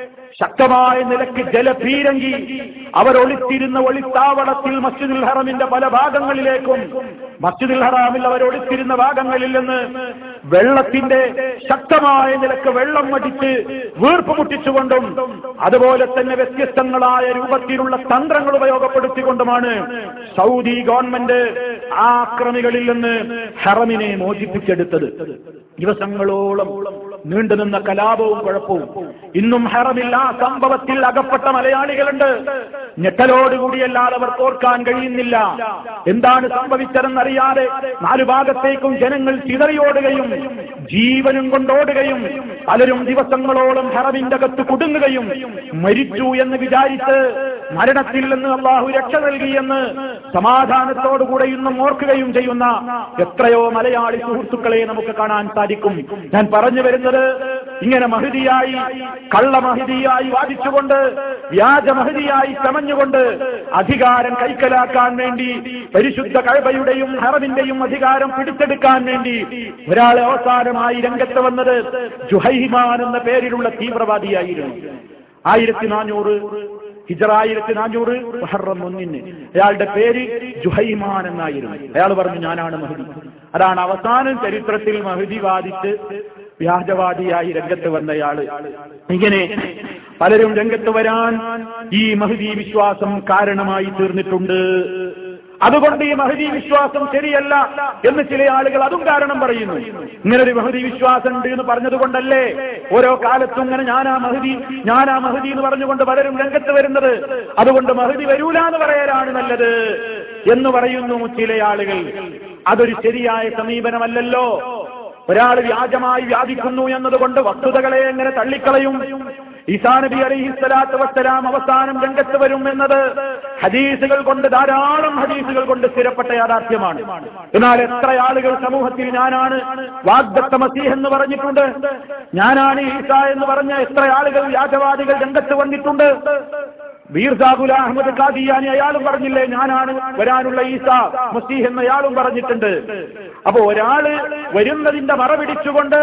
ശക്തമായ നിലക്ക് ജലപീരങ്കി അവർ ഒളിത്തിരുന്ന ഒളിത്താവളത്തിൽ മസ്ജിദുൽ ഹറമിന്റെ പല ഭാഗങ്ങളിലേക്കും മസ്ജിദുൽ ഹറാമിൽ അവർ ഒളിത്തിരുന്ന ഭാഗങ്ങളിൽ നിന്ന് വെള്ളത്തിന്റെ ശക്തമായ നിലക്ക് വെള്ളം അടിച്ച് വീർപ്പ് മുട്ടിച്ചുകൊണ്ടും അതുപോലെ തന്നെ വ്യത്യസ്തങ്ങളായ രൂപത്തിലുള്ള തന്ത്രങ്ങൾ ഉപയോഗപ്പെടുത്തിക്കൊണ്ടുമാണ് സൗദി ഗവൺമെന്റ് ആ ആക്രമികളിൽ നിന്ന് ഹറമിനെ മോചിപ്പിച്ചെടുത്തത് ദിവസങ്ങളോളം നീണ്ടുനിന്ന കലാപവും കുഴപ്പവും ഇന്നും ഹറമിൽ ആ സംഭവത്തിൽ അകപ്പെട്ട മലയാളികളുണ്ട് ഞെട്ടലോടുകൂടിയല്ലാതെ അവർ ഓർക്കാൻ കഴിയുന്നില്ല എന്താണ് സംഭവിച്ചതെന്നറിയാതെ നാലു ഭാഗത്തേക്കും ജനങ്ങൾ ചിതറിയോടുകയും ജീവനും കൊണ്ടോടുകയും പലരും ദിവസങ്ങളോളം ഹറമിന്റെ അകത്ത് കുടുങ്ങുകയും മരിച്ചു എന്ന് വിചാരിച്ച് മരണത്തിൽ നിന്ന് അള്ളാഹു രക്ഷ നൽകിയെന്ന് സമാധാനത്തോടുകൂടെ ഇന്നും ഓർക്കുകയും ചെയ്യുന്ന എത്രയോ മലയാളി സുഹൃത്തുക്കളെ നമുക്ക് കാണാൻ സാധിക്കും ഞാൻ പറഞ്ഞു വരുന്നത് ഇങ്ങനെ മഹതിയായി കള്ള മഹതിയായി വാദിച്ചുകൊണ്ട് വ്യാജ മഹതിയായി ചമഞ്ഞുകൊണ്ട് അധികാരം കൈക്കലാക്കാൻ വേണ്ടി പരിശുദ്ധ കഴബയുടെയും ഹറമിന്റെയും അധികാരം പിടിച്ചെടുക്കാൻ വേണ്ടി ഒരാളെ അവസാനമായി രംഗത്ത് വന്നത് ജുഹൈമാൻ എന്ന പേരിലുള്ള തീവ്രവാദിയായിരുന്നു ആയിരത്തി നാനൂറ് ഹിജറ ആയിരത്തി നാനൂറ് മുഹറം ഒന്നിന് അയാളുടെ പേര് ജുഹൈമാൻ എന്നായിരുന്നു അയാൾ പറഞ്ഞു ഞാനാണ് മഹദി അതാണ് അവസാനം ചരിത്രത്തിൽ മഹദി വാദിച്ച് വ്യാജവാദിയായി രംഗത്ത് വന്നയാള് ഇങ്ങനെ പലരും രംഗത്ത് വരാൻ ഈ മഹദി വിശ്വാസം കാരണമായി തീർന്നിട്ടുണ്ട് അതുകൊണ്ട് ഈ മഹദി വിശ്വാസം ശരിയല്ല എന്ന് ചില ആളുകൾ അതും കാരണം പറയുന്നു ഇങ്ങനെ ഒരു മഹദി വിശ്വാസം ഉണ്ട് എന്ന് പറഞ്ഞതുകൊണ്ടല്ലേ ഓരോ കാലത്തും ഇങ്ങനെ ഞാനാ മഹദി ഞാനാ മഹദി എന്ന് പറഞ്ഞുകൊണ്ട് പലരും രംഗത്ത് വരുന്നത് അതുകൊണ്ട് മഹദി വരൂല എന്ന് പറയലാണ് നല്ലത് എന്ന് പറയുന്നു ചില ആളുകൾ അതൊരു ശരിയായ സമീപനമല്ലല്ലോ ഒരാൾ വ്യാജമായി വ്യാധിക്കുന്നു എന്നതുകൊണ്ട് വസ്തുതകളെ എങ്ങനെ തള്ളിക്കളയും ഈസാ നബി അലൈഹി സ്വലാത്തു വസ്സലാം അവസാനം രംഗത്ത് വരും എന്നത് ഹദീസുകൾ കൊണ്ട് ധാരാളം ഹദീസുകൾ കൊണ്ട് സ്ഥിരപ്പെട്ട യാഥാർത്ഥ്യമാണ് എന്നാൽ എത്ര ആളുകൾ സമൂഹത്തിൽ ഞാനാണ് വാഗ്ദത്ത മസീഹ് എന്ന് പറഞ്ഞിട്ടുണ്ട് ഞാനാണ് ഈസ എന്ന് പറഞ്ഞ എത്ര ആളുകൾ വ്യാജവാദികൾ രംഗത്ത് വന്നിട്ടുണ്ട് ബീർസാഖുല അഹമ്മദ് ഖാദിയാനി അയാളും പറഞ്ഞില്ലേ ഞാനാണ് വരാനുള്ള ഈസ മസീഹ് എന്ന് അയാളും പറഞ്ഞിട്ടുണ്ട് അപ്പൊ ഒരാള് വരുന്നതിന്റെ മറ പിടിച്ചുകൊണ്ട്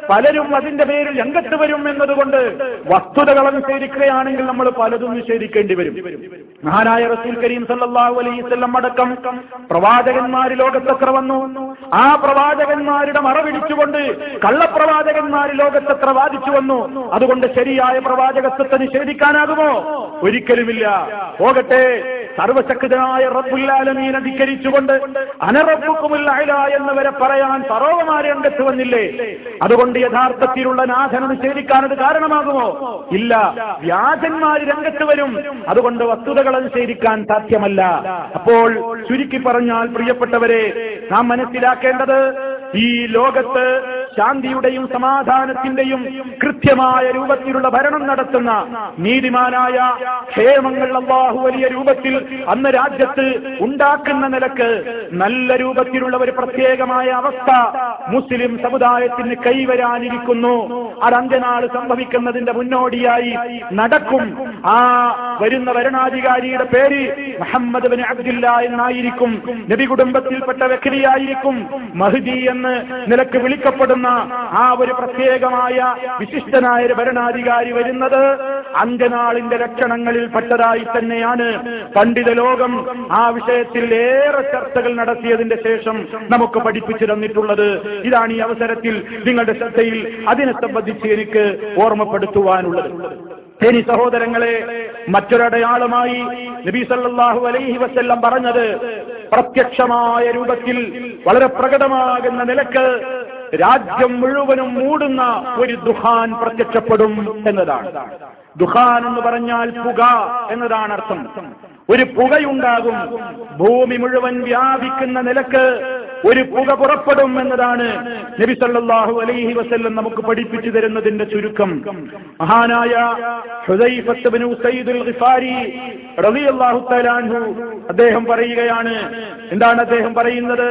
പലരും അതിന്റെ പേരിൽ രംഗത്ത് വരും എന്നതുകൊണ്ട് വസ്തുതകൾ നിഷേധിക്കുകയാണെങ്കിൽ നമ്മൾ പലതും നിഷേധിക്കേണ്ടി വരും മഹാനായ റസൂൽ കരീം സല്ലല്ലാഹു അലൈഹി വസല്ലം അടക്കം പ്രവാചകന്മാര് ലോകത്തെത്ര വന്നു ആ പ്രവാചകന്മാരുടെ മറപിടിച്ചുകൊണ്ട് കള്ളപ്രവാചകന്മാര് ലോകത്തെത്ര വാദിച്ചു വന്നു അതുകൊണ്ട് ശരിയായ പ്രവാചകത്വത്തെ നിഷേധിക്കാനാകുമോ ഒരിക്കലുമില്ല പോകട്ടെ സർവശക്തനായ റബ്ബുല്ലാലമീൻ അധികരിച്ചുകൊണ്ട് അനറബുക്കുമില്ല എന്നവരെ പറയാൻ സർവമാരെ രംഗത്ത് വന്നില്ലേ അതുകൊണ്ട് യഥാർത്ഥത്തിലുള്ള നാഥനെ നിഷേധിക്കാനത് കാരണമാകുമോ ഇല്ല വ്യാജന്മാര് രംഗത്ത് വരും അതുകൊണ്ട് വസ്തുതകൾ നിഷേധിക്കാൻ സാധ്യമല്ല അപ്പോൾ ചുരുക്കി പറഞ്ഞാൽ പ്രിയപ്പെട്ടവരെ നാം മനസ്സിലാക്കേണ്ടത് ഈ ലോകത്ത് ശാന്തിയുടെയും സമാധാനത്തിന്റെയും കൃത്യമായ രൂപത്തിലുള്ള ഭരണം നടത്തുന്ന നീതിമാനായ ക്ഷേമങ്ങൾ അള്ളാഹു വലിയ രൂപത്തിൽ അന്ന് രാജ്യത്ത് ഉണ്ടാക്കുന്ന നിലക്ക് നല്ല രൂപത്തിലുള്ള ഒരു പ്രത്യേകമായ അവസ്ഥ മുസ്ലിം സമുദായത്തിന് കൈവരാനിരിക്കുന്നു അത് അന്ത്യനാൾ സംഭവിക്കുന്നതിന്റെ മുന്നോടിയായി നടക്കും ആ വരുന്ന ഭരണാധികാരിയുടെ പേര് മുഹമ്മദ് ബിൻ അബ്ദുല്ല എന്നായിരിക്കും നബി കുടുംബത്തിൽപ്പെട്ട വ്യക്തിയായിരിക്കും മഹദി എന്ന് നിലക്ക് വിളിക്കപ്പെടുന്ന ആ ഒരു പ്രത്യേകമായ വിശിഷ്ടനായ ഒരു ഭരണാധികാരി വരുന്നത് അന്ത്യനാളിന്റെ ലക്ഷണങ്ങളിൽ പെട്ടതായി തന്നെയാണ് പണ്ഡിത ലോകം ആ വിഷയത്തിൽ ഏറെ ചർച്ചകൾ നടത്തിയതിന്റെ ശേഷം നമുക്ക് പഠിപ്പിച്ചു തന്നിട്ടുള്ളത് ഇതാണ് ഈ അവസരത്തിൽ നിങ്ങളുടെ ശ്രദ്ധയിൽ അതിനെ സംബന്ധിച്ച് എനിക്ക് ഓർമ്മപ്പെടുത്തുവാനുള്ളത് ഇനി സഹോദരങ്ങളെ മറ്റൊരടയാളമായി നബി സല്ലല്ലാഹു അലൈഹി വസല്ലം പറഞ്ഞത് പ്രത്യക്ഷമായ രൂപത്തിൽ വളരെ പ്രകടമാകുന്ന നിലക്ക് രാജ്യം മുഴുവനും മൂടുന്ന ഒരു ദുഹാൻ പ്രത്യക്ഷപ്പെടും എന്നതാണ് ദുഹാൻ എന്ന് പറഞ്ഞാൽ പുക എന്നതാണ് അർത്ഥം ഒരു പുകയുണ്ടാകും ഭൂമി മുഴുവൻ വ്യാപിക്കുന്ന നിലക്ക് ഒരു പുക പുറപ്പെടും എന്നതാണ് നബി സല്ലല്ലാഹു അലൈഹി വസല്ലം നമുക്ക് പഠിപ്പിച്ചു തരുന്നതിന്റെ ചുരുക്കം മഹാനായ ഹുദൈഫത്ത് ബിൻ ഉസൈദുൽ ഗിഫാരി റളിയല്ലാഹു തആല അൻഹു അദ്ദേഹം പറയുകയാണ് എന്താണ് അദ്ദേഹം പറയുന്നത്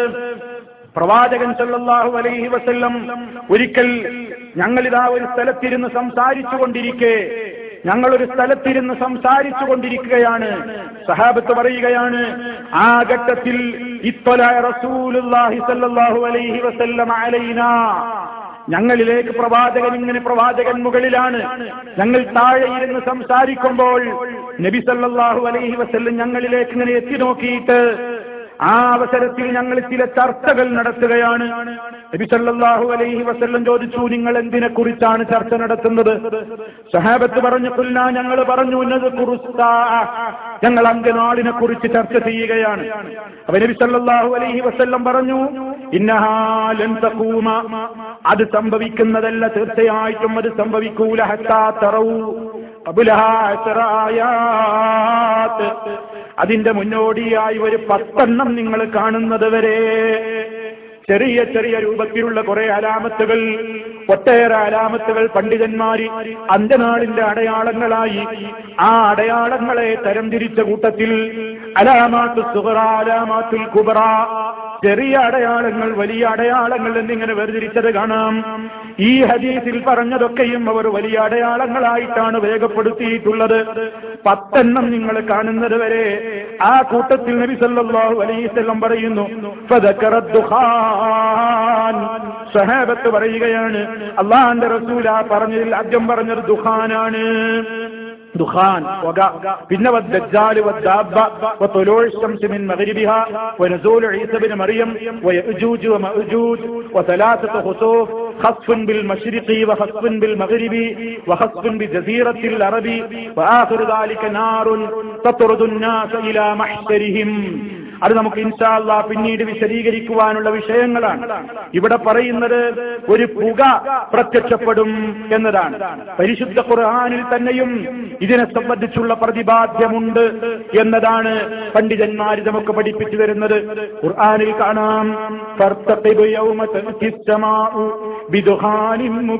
പ്രവാചകൻ സല്ലല്ലാഹു അലൈഹി വസല്ലം ഒരിക്കൽ ഞങ്ങളിതാ ഒരു സ്ഥലത്തിരുന്ന് സംസാരിച്ചു കൊണ്ടിരിക്കെ ഞങ്ങളൊരു സ്ഥലത്തിരുന്ന് സംസാരിച്ചു കൊണ്ടിരിക്കുകയാണ് സഹാബത്ത് പറയുകയാണ് ആ ഘട്ടത്തിൽ ഇത്തൊലായ റസൂലുള്ളാഹി സല്ലല്ലാഹു അലൈഹി വസല്ലം അലൈനാ ഞങ്ങളിലേക്ക് പ്രവാചകൻ ഇങ്ങനെ പ്രവാചകൻ മുകളിലാണ് ഞങ്ങൾ താഴെ ഇരുന്ന് സംസാരിക്കുമ്പോൾ നബി സല്ലല്ലാഹു അലൈഹി വസല്ലം ഞങ്ങളിലേക്ക് ഇങ്ങനെ എത്തി നോക്കിയിട്ട് ആ അവസരത്തിൽ ഞങ്ങൾ ചില ചർച്ചകൾ നടത്തുകയാണ് നബി സല്ലല്ലാഹു അലൈഹി വസല്ലം ചോദിച്ചു നിങ്ങൾ എന്തിനെ കുറിച്ചാണ് ചർച്ച നടത്തുന്നത് സഹാബത്ത് പറഞ്ഞു കുല്ല ഞങ്ങൾ പറഞ്ഞു എന്നത് കുറുസ്താ ഞങ്ങൾ അങ്കനാളിനെ കുറിച്ച് ചർച്ച ചെയ്യുകയാണ് അപ്പൊ നബി സല്ലല്ലാഹു അലൈഹി വസല്ലം പറഞ്ഞു ഇന്നഹാലൻ തഖൂമ അത് സംഭവിക്കുന്നതല്ല തീർച്ചയായിട്ടും അത് സംഭവിക്കൂല ഹത്താ തറവൂ قبلها عشر آيات അതിന്റെ മുന്നോടിയായി ഒരു പത്തെണ്ണം നിങ്ങൾ കാണുന്നത് വരെ ചെറിയ ചെറിയ രൂപത്തിലുള്ള കുറെ അലാമത്തുകൾ ഒട്ടേറെ അലാമത്തുകൾ പണ്ഡിതന്മാര് അന്ത്യനാളിന്റെ അടയാളങ്ങളായി ആ അടയാളങ്ങളെ തരംതിരിച്ച കൂട്ടത്തിൽ അലാമാത്തു സുഹറ അലാമാത്തുൽ കുബറ ചെറിയ അടയാളങ്ങൾ വലിയ അടയാളങ്ങൾ എന്നിങ്ങനെ വേർതിരിച്ചത് കാണാം ഈ ഹദീസിൽ പറഞ്ഞതൊക്കെയും അവർ വലിയ അടയാളങ്ങളായിട്ടാണ് വേഗപ്പെടുത്തിയിട്ടുള്ളത് പത്തെണ്ണം നിങ്ങൾ കാണുന്നത് വരെ ആ കൂട്ടത്തിൽ നബി സല്ലല്ലാഹു അലൈഹി വസല്ലം പറയുന്നു ഫദക്കറ ദുഖാൻ സഹാബത്ത് പറയുകയാണ് അള്ളാന്റെ റസൂൽ ആ പറഞ്ഞതിൽ ആദ്യം പറഞ്ഞത് ദുഖാനാണ് ദുഖാൻ പുക പിന്നെ والدجال والدابة وطلوع الشمس من مغربها ونزول عيسى بن مريم ويأجوج ومأجوج وثلاثة خسوف خسف بالمشرق وخسف بالمغرب وخسف بجزيرة العرب وآخر ذلك نار تطرد الناس إلى محشرهم അത് നമുക്ക് ഇൻഷാല്ല പിന്നീട് വിശദീകരിക്കുവാനുള്ള വിഷയങ്ങളാണ് ഇവിടെ പറയുന്നത് ഒരു പുക പ്രത്യക്ഷപ്പെടും എന്നതാണ് പരിശുദ്ധ ഖുർആാനിൽ തന്നെയും ഇതിനെ സംബന്ധിച്ചുള്ള പ്രതിപാദ്യമുണ്ട് എന്നതാണ് പണ്ഡിതന്മാർ നമുക്ക് പഠിപ്പിച്ചു തരുന്നത് ഖുർആാനിൽ കാണാം ഫർത്തഖിബ് യൗമ തഅതി السماء بدخان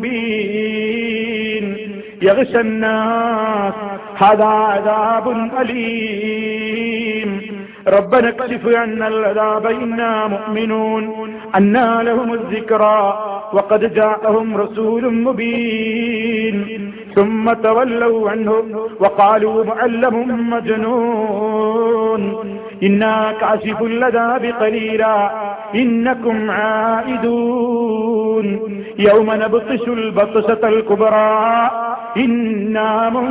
مبين يغشى الناس هذا عذاب أليم ربنا اكشف عنا العذاب إنا مؤمنون أنا لهم الذكرى وقد جاءهم رسول مبين ثم تولوا عنه وقالوا معلم مجنون إنا كاشف العذاب قليلا إنكم عائدون يوم نبطش البطشة الكبرى إنا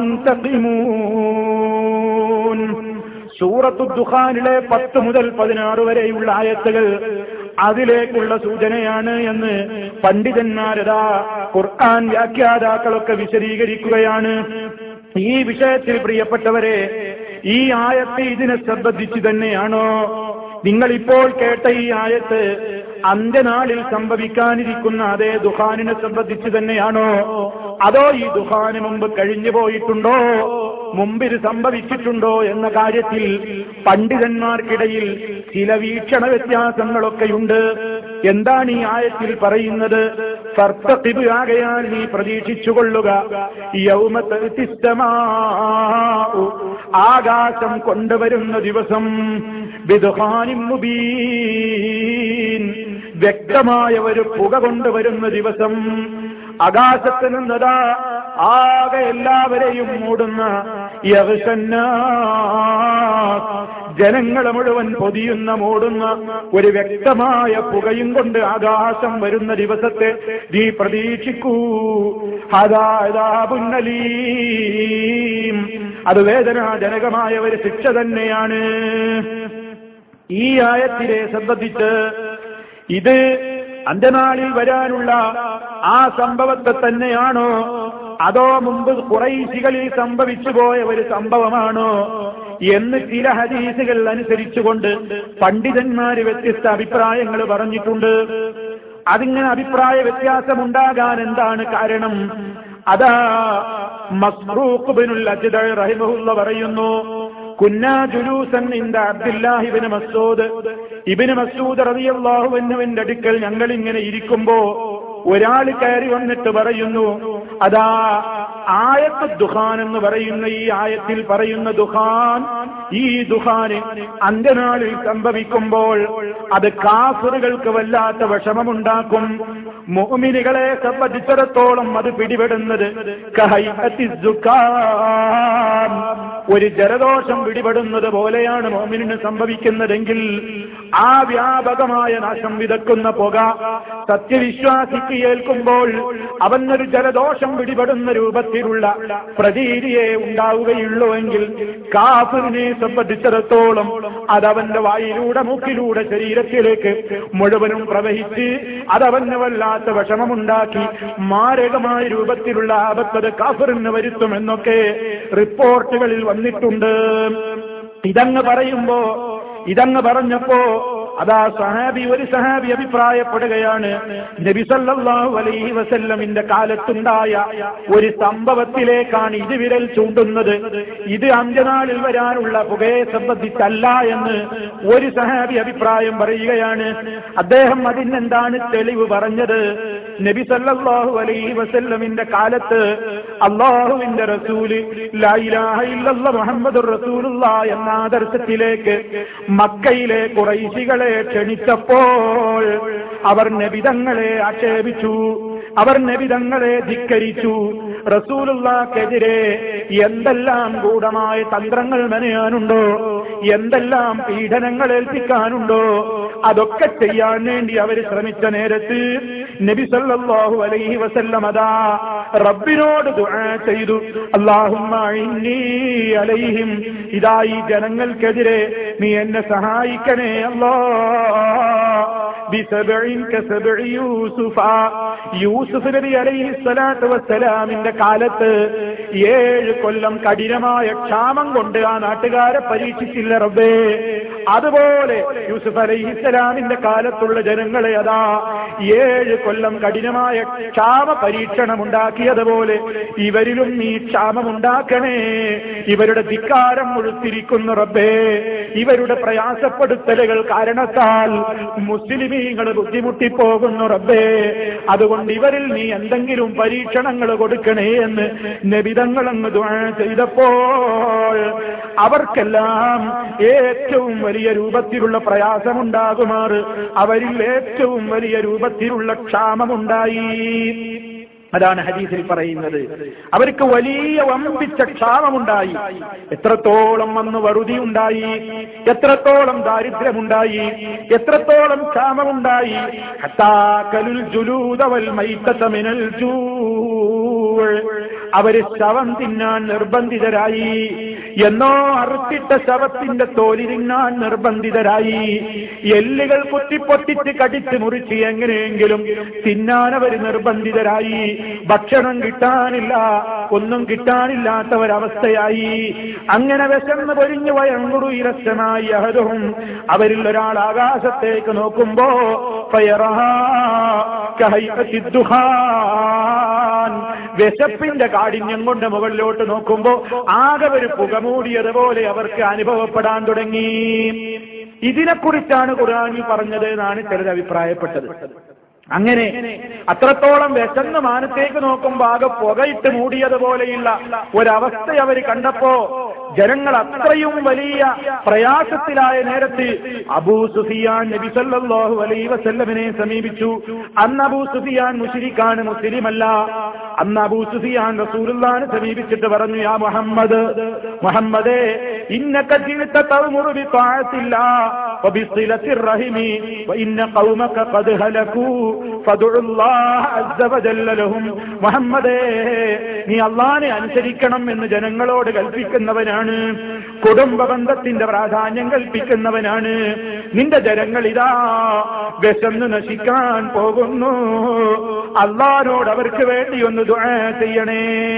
منتقمون സൂറത്തു ദുഖാനിലെ പത്ത് മുതൽ പതിനാറ് വരെയുള്ള ആയത്തുകൾ അതിലേക്കുള്ള സൂചനയാണ് എന്ന് പണ്ഡിതന്മാരതാ ഖുർആൻ വ്യാഖ്യാതാക്കളൊക്കെ വിശദീകരിക്കുകയാണ് ഈ വിഷയത്തിൽ പ്രിയപ്പെട്ടവരെ ഈ ആയത്ത് ഇതിനെ സംബന്ധിച്ച് തന്നെയാണോ നിങ്ങൾ ഇപ്പോൾ കേട്ട ഈ ആയത്ത് അന്ത്യനാളിൽ സംഭവിക്കാനിരിക്കുന്ന അതേ ദുഹാനിനെ സംബന്ധിച്ച് തന്നെയാണോ അതോ ഈ ദുഹാന് മുമ്പ് കഴിഞ്ഞു പോയിട്ടുണ്ടോ മുമ്പിൽ സംഭവിച്ചിട്ടുണ്ടോ എന്ന കാര്യത്തിൽ പണ്ഡിതന്മാർക്കിടയിൽ ചില വീക്ഷണ വ്യത്യാസങ്ങളൊക്കെയുണ്ട് എന്താണ് ഈ ആയത്തിൽ പറയുന്നത് ഫർത്തഖിബ് ആകയാൽ നീ പ്രതീക്ഷിച്ചുകൊള്ളുക യൗമത്തമാഉ ആകാശം കൊണ്ടുവരുന്ന ദിവസം ബിദ്ഹാനിൻ മുബീൻ വ്യക്തമായ ഒരു പുക കൊണ്ടുവരുന്ന ദിവസം ആകാശത്ത് നിന്നതാ ആകെ എല്ലാവരെയും മൂടുന്ന ജനങ്ങളെ മുഴുവൻ പൊതിയുന്ന മൂടുന്ന ഒരു വ്യക്തമായ പുകയും കൊണ്ട് ആകാശം വരുന്ന ദിവസത്തെ നീ പ്രതീക്ഷിക്കൂ ഹതാപുന്നലീം അത് വേദനാജനകമായ ഒരു ശിക്ഷ തന്നെയാണ് ഈ ആയത്തിനെ സംബന്ധിച്ച് ഇത് അന്ത്യനാളിൽ വരാനുള്ള ആ സംഭവത്തെ തന്നെയാണോ അതോ മുമ്പ് കുറൈശികളിൽ സംഭവിച്ചു പോയ ഒരു സംഭവമാണോ എന്ന് ചില ഹദീസുകൾ അനുസരിച്ചുകൊണ്ട് പണ്ഡിതന്മാര് വ്യത്യസ്ത അഭിപ്രായങ്ങൾ പറഞ്ഞിട്ടുണ്ട് അതിങ്ങനെ അഭിപ്രായ വ്യത്യാസമുണ്ടാകാൻ എന്താണ് കാരണം അതാ മസ്റൂഖ് ബിനുൽ അജ്ദ റഹിമഹുല്ല പറയുന്നു കുന്നാ ജുലൂസൻ ഇന്ദ അബ്ദുല്ലാഹിബിന് മസൂദ് ഇബിന് മസൂദ് റളിയല്ലാഹുവിന്റെ അടുക്കൽ ഞങ്ങൾ ഇങ്ങനെ ഇരിക്കുമ്പോ ഒരാൾ കയറി വന്നിട്ട് പറയുന്നു അതാ ആയത്ത് ദുഹാൻ എന്ന് പറയുന്ന ഈ ആയത്തിൽ പറയുന്ന ദുഹാൻ ഈ ദുഹാന് അന്ത്യനാളിൽ സംഭവിക്കുമ്പോൾ അത് കാഫറുകൾക്ക് വല്ലാത്ത വിഷമമുണ്ടാക്കും മുഅ്മിനുകളെ സംബന്ധിച്ചിടത്തോളം അത് പിടിപെടുന്നത് കഹൈഅത്തി ദുഃഖാൻ ഒരു ജലദോഷം പിടിപെടുന്നത് പോലെയാണ് മോമിനിന് സംഭവിക്കുന്നതെങ്കിൽ ആ വ്യാപകമായ നാശം വിതക്കുന്ന പുക സത്യവിശ്വാസിക്ക് ഏൽക്കുമ്പോൾ അവനൊരു ജലദോഷം പിടിപെടുന്ന രൂപത്തിലുള്ള പ്രതീതിയെ ഉണ്ടാവുകയുള്ളൂവെങ്കിൽ കാഫിറിനെ സംബന്ധിച്ചിടത്തോളം അതവന്റെ വായിലൂടെ മൂക്കിലൂടെ ശരീരത്തിലേക്ക് മുഴുവനും പ്രവഹിച്ച് അതവന് വല്ലാത്ത വിഷമമുണ്ടാക്കി മാരകമായ രൂപത്തിലുള്ള ആപത്തത് കാഫിറിന് വരുത്തുമെന്നൊക്കെ റിപ്പോർട്ടുകളിൽ വന്നിട്ടുണ്ട് ഇതങ്ങ് പറയുമ്പോ ഇതങ്ങ് പറഞ്ഞപ്പോ അതാ സഹാബി ഒരു സഹാബി അഭിപ്രായപ്പെടുകയാണ് നബിസല്ലാഹു അലൈഹി വസല്ലമിന്റെ കാലത്തുണ്ടായ ഒരു സംഭവത്തിലേക്കാണ് ഇത് വിരൽ ചൂണ്ടുന്നത് ഇത് അന്ത്യനാളിൽ വരാനുള്ള പുകയെ സംബന്ധിച്ചല്ല എന്ന് ഒരു സഹാബി അഭിപ്രായം പറയുകയാണ് അദ്ദേഹം അതിനെന്താണ് തെളിവ് പറഞ്ഞത് നബി സല്ലല്ലാഹു അലൈഹി വസല്ലമിന്റെ കാലത്ത് അള്ളാഹുവിന്റെ റസൂല് ലായിലാഹ ഇല്ലല്ല മുഹമ്മദ് റസൂലുള്ള എന്ന ആദർശത്തിലേക്ക് മക്കയിലെ കുറൈശികളെ ക്ഷണിച്ചപ്പോൾ അവർ നബിതങ്ങളെ ആക്ഷേപിച്ചു അവർ നബിതങ്ങളെ ധിക്കരിച്ചു റസൂലുള്ളക്കെതിരെ എന്തെല്ലാം ഗൂഢമായ തന്ത്രങ്ങൾ മെനയാനുണ്ടോ എന്തെല്ലാം പീഡനങ്ങൾ ഏൽപ്പിക്കാനുണ്ടോ അതൊക്കെ ചെയ്യാൻ വേണ്ടി അവർ ശ്രമിച്ച നേരത്ത് നബി സല്ലല്ലാഹു അലൈഹി വസല്ലം അതാ റബ്ബിനോട് ദുആ ചെയ്തു അല്ലാഹുമ്മ ഇന്നി അലൈഹിം ഇതാ ഈ ജനങ്ങൾക്കെതിരെ നീ എന്നെ സഹായിക്കണേ അല്ലാ ബിസബഇൻ കസബഇ യൂസുഫ യൂസുഫ് നബി അലൈഹി സ്വലാത്തു വസ്സലാമിന്റെ കാലത്ത് ഏഴ് കൊല്ലം കഠിനമായ ക്ഷാമം കൊണ്ട് ആ നാട്ടുകാരെ പരീക്ഷിച്ചില്ല റബ്ബേ അതുപോലെ യൂസുഫ് അലൈഹിസ്സലാമിന്റെ കാലത്തുള്ള ജനങ്ങളെ അതാ ഏഴ് കൊല്ലം കഠിനമായ ക്ഷാമ പരീക്ഷണം ഉണ്ടാക്കിയതുപോലെ ഇവരിലും നീ ക്ഷാമമുണ്ടാക്കണേ ഇവരുടെ ധിക്കാരം മുഴുത്തിരിക്കുന്നു റബ്ബേ ഇവരുടെ പ്രയാസപ്പെടുത്തലുകൾ കാരണത്താൽ മുസ്ലിമീങ്ങൾ ബുദ്ധിമുട്ടിപ്പോകുന്നു റബ്ബേ അതുകൊണ്ട് ഇവരിൽ നീ എന്തെങ്കിലും പരീക്ഷണങ്ങൾ കൊടുക്കണേ എന്ന് നബിതങ്ങളങ്ങ് ദുആ ചെയ്തപ്പോൾ അവർക്കെല്ലാം ഏറ്റവും വലിയ രൂപത്തിലുള്ള പ്രയാസമുണ്ടാകുമാറ് അവരിൽ ഏറ്റവും വലിയ രൂപത്തിലുള്ള ക്ഷാമമുണ്ടായി അതാണ് ഹദീസിൽ പറയുന്നത് അവർക്ക് വലിയ വമ്പിച്ച ക്ഷാമമുണ്ടായി എത്രത്തോളം അന്ന് വറുതി ഉണ്ടായി എത്രത്തോളം ദാരിദ്ര്യമുണ്ടായി എത്രത്തോളം ക്ഷാമമുണ്ടായി ഹത്താക്കലുൽ ജുലൂദവൽ മൈത്തമിനൽ ജൂ അവര് ശവം തിന്നാൻ നിർബന്ധിതരായി എന്നോ അറുത്തിട്ട ശവത്തിന്റെ തോലി തിന്നാൻ നിർബന്ധിതരായി എല്ലുകൾ കുത്തിപ്പൊട്ടിച്ച് കടിച്ച് മുറിച്ച് എങ്ങനെയെങ്കിലും തിന്നാൻ അവർ നിർബന്ധിതരായി ഭക്ഷണം കിട്ടാനില്ല ഒന്നും കിട്ടാനില്ലാത്ത ഒരവസ്ഥയായി അങ്ങനെ വിശന്ന് പൊരിഞ്ഞു വയങ്ങുറു ഇരസനായി അഹതും അവരിൽ ഒരാൾ ആകാശത്തേക്ക് നോക്കുമ്പോ ഫയറഹാ കഹൈഅത്തി ദുഹാൻ. വിശപ്പിന്റെ കാഠിന്യം കൊണ്ട് മുകളിലോട്ട് നോക്കുമ്പോ ആകെ ഒരു പുകമൂടിയതുപോലെ അവർക്ക് അനുഭവപ്പെടാൻ തുടങ്ങി ഇതിനെക്കുറിച്ചാണ് ഖുർആാനിൽ പറഞ്ഞത് എന്നാണ് ചിലർ അഭിപ്രായപ്പെട്ടത് അങ്ങനെ അത്രത്തോളം വിശന്ന് മാനത്തേക്ക് നോക്കുമ്പോ ആകെ പുകയിട്ട് മൂടിയതുപോലെയുള്ള ഒരവസ്ഥ അവർ കണ്ടപ്പോ ജനങ്ങൾ അത്രയും വലിയ പ്രയാസത്തിലായ നേരത്ത് അബൂ സുഫിയാൻ നബി സല്ലല്ലാഹു അലൈഹി വസല്ലമിനെ സമീപിച്ചു അന്ന് അബൂ സുഫിയാൻ മുശ്രിക്കാണ് മുസ്ലിമല്ല അന്ന് അബൂ സുഫിയാൻ റസൂലുള്ളാഹിനെ സമീപിച്ചിട്ട് പറഞ്ഞു യാ മുഹമ്മദ് മുഹമ്മദേ ഇന്നക ജിൽത തഅമുറു ബിതാഅത്തില്ല വബിസിലത്തിർ റഹിമി വഇന്ന ഖൗമക ഖദ് ഹലകൂ ഫദുല്ലാഹ അസ്സ വജല്ല ലഹും മുഹമ്മദേ നീ അള്ളാനെ അനുസരിക്കണം എന്ന് ജനങ്ങളോട് കൽപ്പിക്കുന്നവനാണ് കുടുംബ ബന്ധത്തിന്റെ പ്രാധാന്യം കൽപ്പിക്കുന്നവനാണ് നിന്റെ ജനങ്ങൾ ഇതാ വിശന്ന് നശിക്കാൻ പോകുന്നു അള്ളാനോട് അവർക്ക് വേണ്ടി ഒന്ന് ദുആ ചെയ്യണേ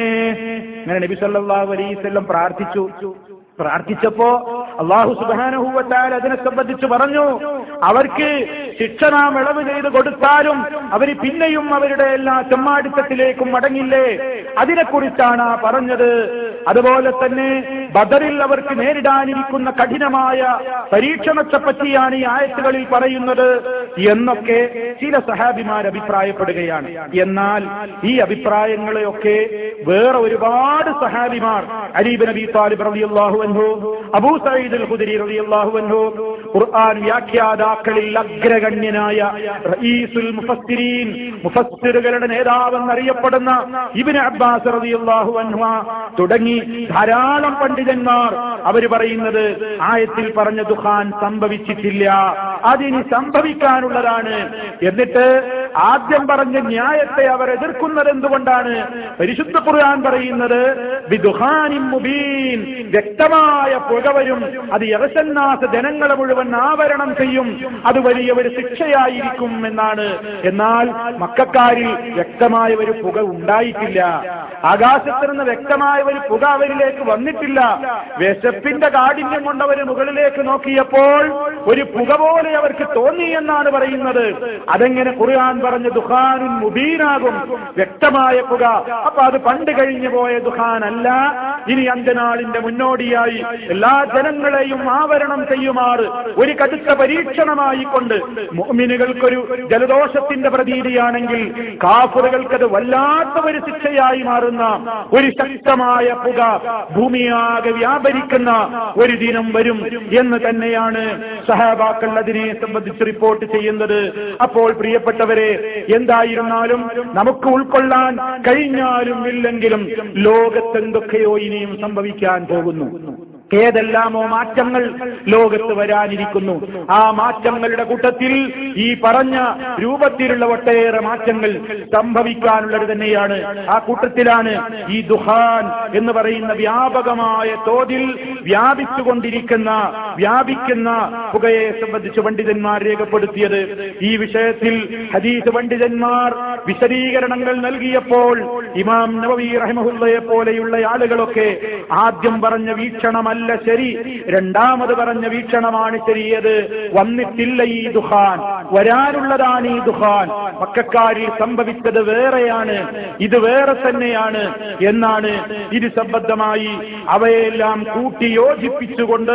അങ്ങനെ നബി സല്ലല്ലാഹു അലൈഹി വസല്ലം പ്രാർത്ഥിച്ചു പ്രാർത്ഥിച്ചപ്പോ അള്ളാഹു സുബാനഹൂവത്താൽ അതിനെ സംബന്ധിച്ച് പറഞ്ഞു അവർക്ക് ശിക്ഷ നാം ഇളവ് ചെയ്ത് കൊടുത്താലും അവർ പിന്നെയും അവരുടെ എല്ലാ ചെമ്മാടിത്തത്തിലേക്കും മടങ്ങില്ലേ അതിനെക്കുറിച്ചാണ് ആ പറഞ്ഞത് അതുപോലെ തന്നെ ബദറിൽ അവർക്ക് നേരിടാനിരിക്കുന്ന കഠിനമായ പരീക്ഷണത്തെ പറ്റിയാണ് ഈ ആയത്തുകളിൽ പറയുന്നത് എന്നൊക്കെ ചില സഹാബിമാർ അഭിപ്രായപ്പെടുകയാണ് എന്നാൽ ഈ അഭിപ്രായങ്ങളെയൊക്കെ വേറെ ഒരുപാട് സഹാബിമാർ അലീബ് നബി താലിബ് റളിയല്ലാഹു അൻഹു അബൂ സഈദ് അൽ ഖുദരി റളിയല്ലാഹു അൻഹു ഖുർആൻ വ്യാഖ്യാതാക്കളിൽ അഗ്രഗണ്യനായ റഈസുൽ മുഫസ്സിരീൻ മുഫസ്സിറുകളുടെ നേതാവെന്നറിയപ്പെടുന്ന ഇബ്നു അബ്ബാസ് റളിയല്ലാഹു അൻഹു തുടങ്ങി ധാരാളം പണ്ഡിതന്മാർ അവർ പറയുന്നത് ആയത്തിൽ പറഞ്ഞ ദുഖാൻ സംഭവിച്ചിട്ടില്ല അതിനി സംഭവിക്കാനുള്ളതാണ് എന്നിട്ട് ആദ്യം പറഞ്ഞ ന്യായത്തെ അവർ എതിർക്കുന്നത് എന്തുകൊണ്ടാണ് പരിശുദ്ധ ഖുർആൻ പറയുന്നത് ബിദുഖാനിൻ മുബീൻ വ്യക്തമായ പുക വരും അത് യവസന്നാസ ജനങ്ങളെ മുഴുവൻ ആവരണം ചെയ്യും അത് വലിയ ഒരു ശിക്ഷയായിരിക്കും എന്നാണ് എന്നാൽ മക്കാരിൽ വ്യക്തമായ ഒരു പുക ഉണ്ടായിട്ടില്ല ആകാശത്ത് നിന്ന് വ്യക്തമായ ഒരു പുക അവരിലേക്ക് വന്നിട്ടില്ല വിശപ്പിന്റെ കാഠിന്യം കൊണ്ട് അവർ മുകളിലേക്ക് നോക്കിയപ്പോൾ ഒരു പുക പോലെ അവർക്ക് തോന്നി എന്നാണ് പറയുന്നത് അതെങ്ങനെ ഖുർആൻ പറഞ്ഞ ദുഖാനുൻ മുബീനാകും വ്യക്തമായ പുക അപ്പൊ അത് പണ്ട് കഴിഞ്ഞു പോയ ദുഖാൻ അല്ല ഇനി അന്ത്യനാളിന്റെ മുന്നോടിയായി എല്ലാ ജനങ്ങളെയും ആവരണം ചെയ്യുമാറ് ഒരു കടുത്ത പരീക്ഷണമായിക്കൊണ്ട് മുഅ്മിനുകൾക്കൊരു ജലദോഷത്തിന്റെ പ്രതീതിയാണെങ്കിൽ കാഫറുകൾക്കത് വല്ലാത്ത ഒരു ശിക്ഷയായി മാറുന്ന ഒരു ശക്തമായ പുക ഭൂമിയാകെ വ്യാപരിക്കുന്ന ഒരു ദിനം വരും എന്ന് തന്നെയാണ് സഹാബാക്കൾ അതിനെ സംബന്ധിച്ച് റിപ്പോർട്ട് ചെയ്യുന്നത് അപ്പോൾ പ്രിയപ്പെട്ടവരെ എന്തായിരുന്നാലും നമുക്ക് ഉൾക്കൊള്ളാൻ കഴിഞ്ഞാലും ഇല്ലെങ്കിലും ലോകത്തെന്തൊക്കെയോ ഇനിയും സംഭവിക്കാൻ പോകുന്നു ഏതെല്ലാമോ മാറ്റങ്ങൾ ലോകത്ത് വരാനിരിക്കുന്നു ആ മാറ്റങ്ങളുടെ കൂട്ടത്തിൽ ഈ പറഞ്ഞ രൂപത്തിലുള്ള ഒട്ടേറെ മാറ്റങ്ങൾ സംഭവിക്കാനുള്ളത് തന്നെയാണ് ആ കൂട്ടത്തിലാണ് ഈ ദുഹാൻ എന്ന് പറയുന്ന വ്യാപകമായ തോതിൽ വ്യാപിച്ചുകൊണ്ടിരിക്കുന്ന വ്യാപിക്കുന്ന പുകയെ സംബന്ധിച്ച് പണ്ഡിതന്മാർ രേഖപ്പെടുത്തിയത് ഈ വിഷയത്തിൽ ഹദീസ് പണ്ഡിതന്മാർ വിശദീകരണങ്ങൾ നൽകിയപ്പോൾ ഇമാം നവവി റഹ്മഹുല്ലയെ പോലെയുള്ള ആളുകളൊക്കെ ആദ്യം പറഞ്ഞ വീക്ഷണമല്ല ശരി രണ്ടാമത് പറഞ്ഞ വീക്ഷണമാണ് ശരിയത് വന്നിട്ടില്ല ഈ ദുഹാൻ വരാനുള്ളതാണ് ഈ ദുഹാൻ മക്കാരിൽ സംഭവിച്ചത് വേറെയാണ് ഇത് വേറെ തന്നെയാണ് എന്നാണ് ഇത് സംബന്ധമായി അവയെല്ലാം കൂട്ടി യോജിപ്പിച്ചുകൊണ്ട്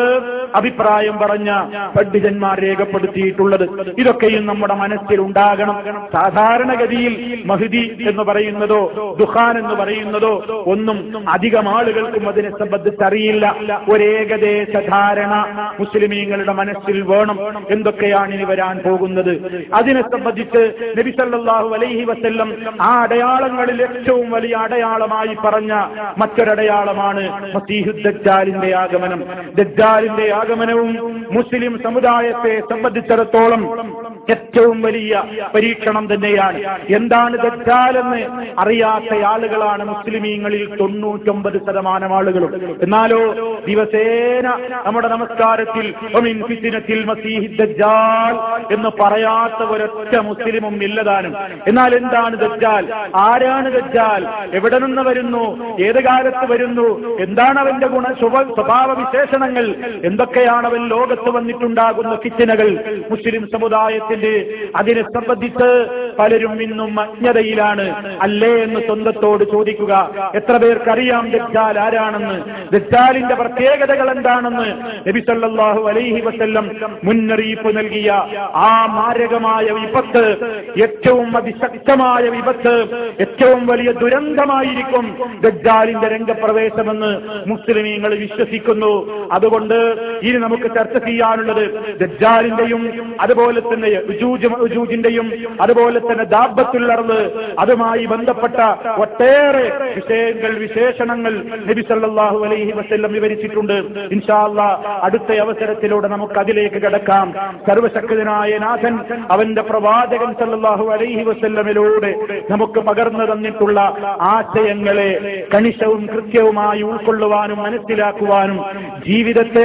അഭിപ്രായം പറഞ്ഞ പണ്ഡിതന്മാർ രേഖപ്പെടുത്തിയിട്ടുള്ളത് ഇതൊക്കെയും നമ്മുടെ മനസ്സിൽ ഉണ്ടാകണം സാധാരണഗതിയിൽ മഹുദി എന്ന് പറയുന്നതോ ദുഹാൻ എന്ന് പറയുന്നതോ ഒന്നും അധികം ആളുകൾക്കും അതിനെ സംബന്ധിച്ച് അറിയില്ല ഒരേകദേശ ധാരണ മുസ്ലിമീങ്ങളുടെ മനസ്സിൽ വേണം എന്തൊക്കെയാണ് ഇനി വരാൻ പോകുന്നത് അതിനെ സംബന്ധിച്ച് നബി സല്ലല്ലാഹു അലൈഹി വസല്ലം ആ അടയാളങ്ങളിൽ ഏറ്റവും വലിയ അടയാളമായി പറഞ്ഞ മറ്റൊരടയാളമാണ് മസീഹു ദജ്ജാലിന്റെ ആഗമനം ദജ്ജാലിന്റെ ആഗമനവും മുസ്ലിം സമുദായത്തെ സംബന്ധിച്ചിടത്തോളം ഏറ്റവും വലിയ പരീക്ഷണം തന്നെയാണ് എന്താണ് ദജ്ജാലെന്ന് അറിയാത്ത ആളുകളാണ് മുസ്ലിമീങ്ങളിൽ തൊണ്ണൂറ്റൊമ്പത് ശതമാനം ആളുകളും എന്നാലോ ദിവസേന നമ്മുടെ നമസ്കാരത്തിൽ ഒമിൻ ഫിത്തിനത്തിൽ മസീഹി ദജ്ജാൽ എന്ന് പറയാത്ത ഒരൊറ്റ മുസ്ലിമും ഇല്ലതാനും എന്നാൽ എന്താണ് ദജ്ജാൽ ആരാണ് ദജ്ജാൽ എവിടെ നിന്ന് വരുന്നു ഏത് കാലത്ത് വരുന്നു എന്താണ് അവന്റെ ഗുണ ശുഭ സ്വഭാവ വിശേഷണങ്ങൾ എന്തൊക്കെയാണ് അവൻ ലോകത്ത് വന്നിട്ടുണ്ടാകുന്ന ഫിത്തിനകൾ മുസ്ലിം സമുദായത്തിന്റെ അതിനെ സംബന്ധിച്ച് പലരും ഇന്നും അജ്ഞതയിലാണ് അല്ലേ എന്ന് സ്വന്തത്തോട് ചോദിക്കുക എത്ര പേർക്കറിയാം ദജ്ജാൽ ആരാണെന്ന് ദജ്ജാലിന്റെ പ്രത്യേകതകൾ എന്താണെന്ന് നബി സല്ലല്ലാഹു അലൈഹി വസല്ലം മുന്നറിയിപ്പ് നൽകിയ ആ മാരകമായ വിപത്ത് ഏറ്റവും അതിശക്തമായ വിപത്ത് ഏറ്റവും വലിയ ദുരന്തമായിരിക്കും ദജ്ജാലിന്റെ രംഗപ്രവേശമെന്ന് മുസ്ലിമീങ്ങൾ വിശ്വസിക്കുന്നു അതുകൊണ്ട് ഇനി നമുക്ക് ചർച്ച ചെയ്യാനുള്ളത് ദജ്ജാലിന്റെയും അതുപോലെ തന്നെ ഉജൂജിന്റെയും അതുപോലെ തന്നെ ദാബത്തുള്ളർന്ന് അതുമായി ബന്ധപ്പെട്ട ഒട്ടേറെ വിഷയങ്ങൾ വിശേഷണങ്ങൾ നബി സല്ലല്ലാഹു അലൈഹി വസല്ലം വിവരിച്ചിട്ടുണ്ട് ഇൻഷാല്ല അടുത്ത അവസരത്തിലൂടെ നമുക്ക് അതിലേക്ക് കിടക്കാം സർവശക്തനായ നാഥൻ അവന്റെ പ്രവാചകൻ സല്ലല്ലാഹു അലൈഹി വസല്ലമിലൂടെ നമുക്ക് പകർന്നു തന്നിട്ടുള്ള ആശയങ്ങളെ കണിശവും കൃത്യവുമായി ഉൾക്കൊള്ളുവാനും മനസ്സിലാക്കുവാനും ജീവിതത്തെ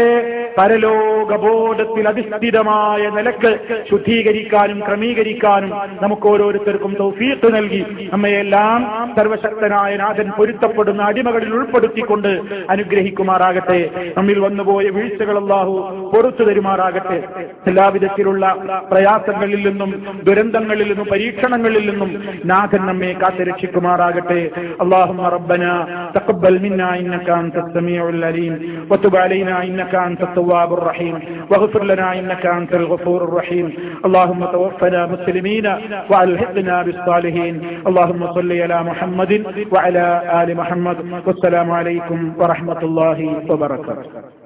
പരലോകബോധത്തിൽ അധിഷ്ഠിതമായ നിലക്ക് ശുദ്ധീകരിക്കാനും ക്രമീകരിക്കാനും നമുക്ക് ഓരോരുത്തർക്കും തൗഫീഖ് നൽകി നമ്മയെല്ലാം സർവശക്തനായ നാഥൻ പൊരുത്തപ്പെടുന്ന അടിമകളിൽ ഉൾപ്പെടുത്തിക്കൊണ്ട് അനുഗ്രഹിക്കുമാറാകട്ടെ നമ്മിൽ വന്നുപോയ വീഴ്ചകൾ അല്ലാഹു പൊറത്തു തരുമാറാകട്ടെ എല്ലാവിധത്തിലുള്ള പ്രയാസങ്ങളിൽ നിന്നും ദുരന്തങ്ങളിൽ നിന്നും പരീക്ഷണങ്ങളിൽ നിന്നും നാഥൻ നമ്മെ കാത്തുരക്ഷിക്കുമാറാകട്ടെ اللهم ربنا تقبل منا انك انت السميع العليم وتب علينا انك انت التواب الرحيم واغفر لنا انك انت الغفور الرحيم اللهم توفنا مسلمين والحقنا بالصالحين اللهم صل على محمد وعلى ال محمد والسلام عليكم ورحمه الله وبركاته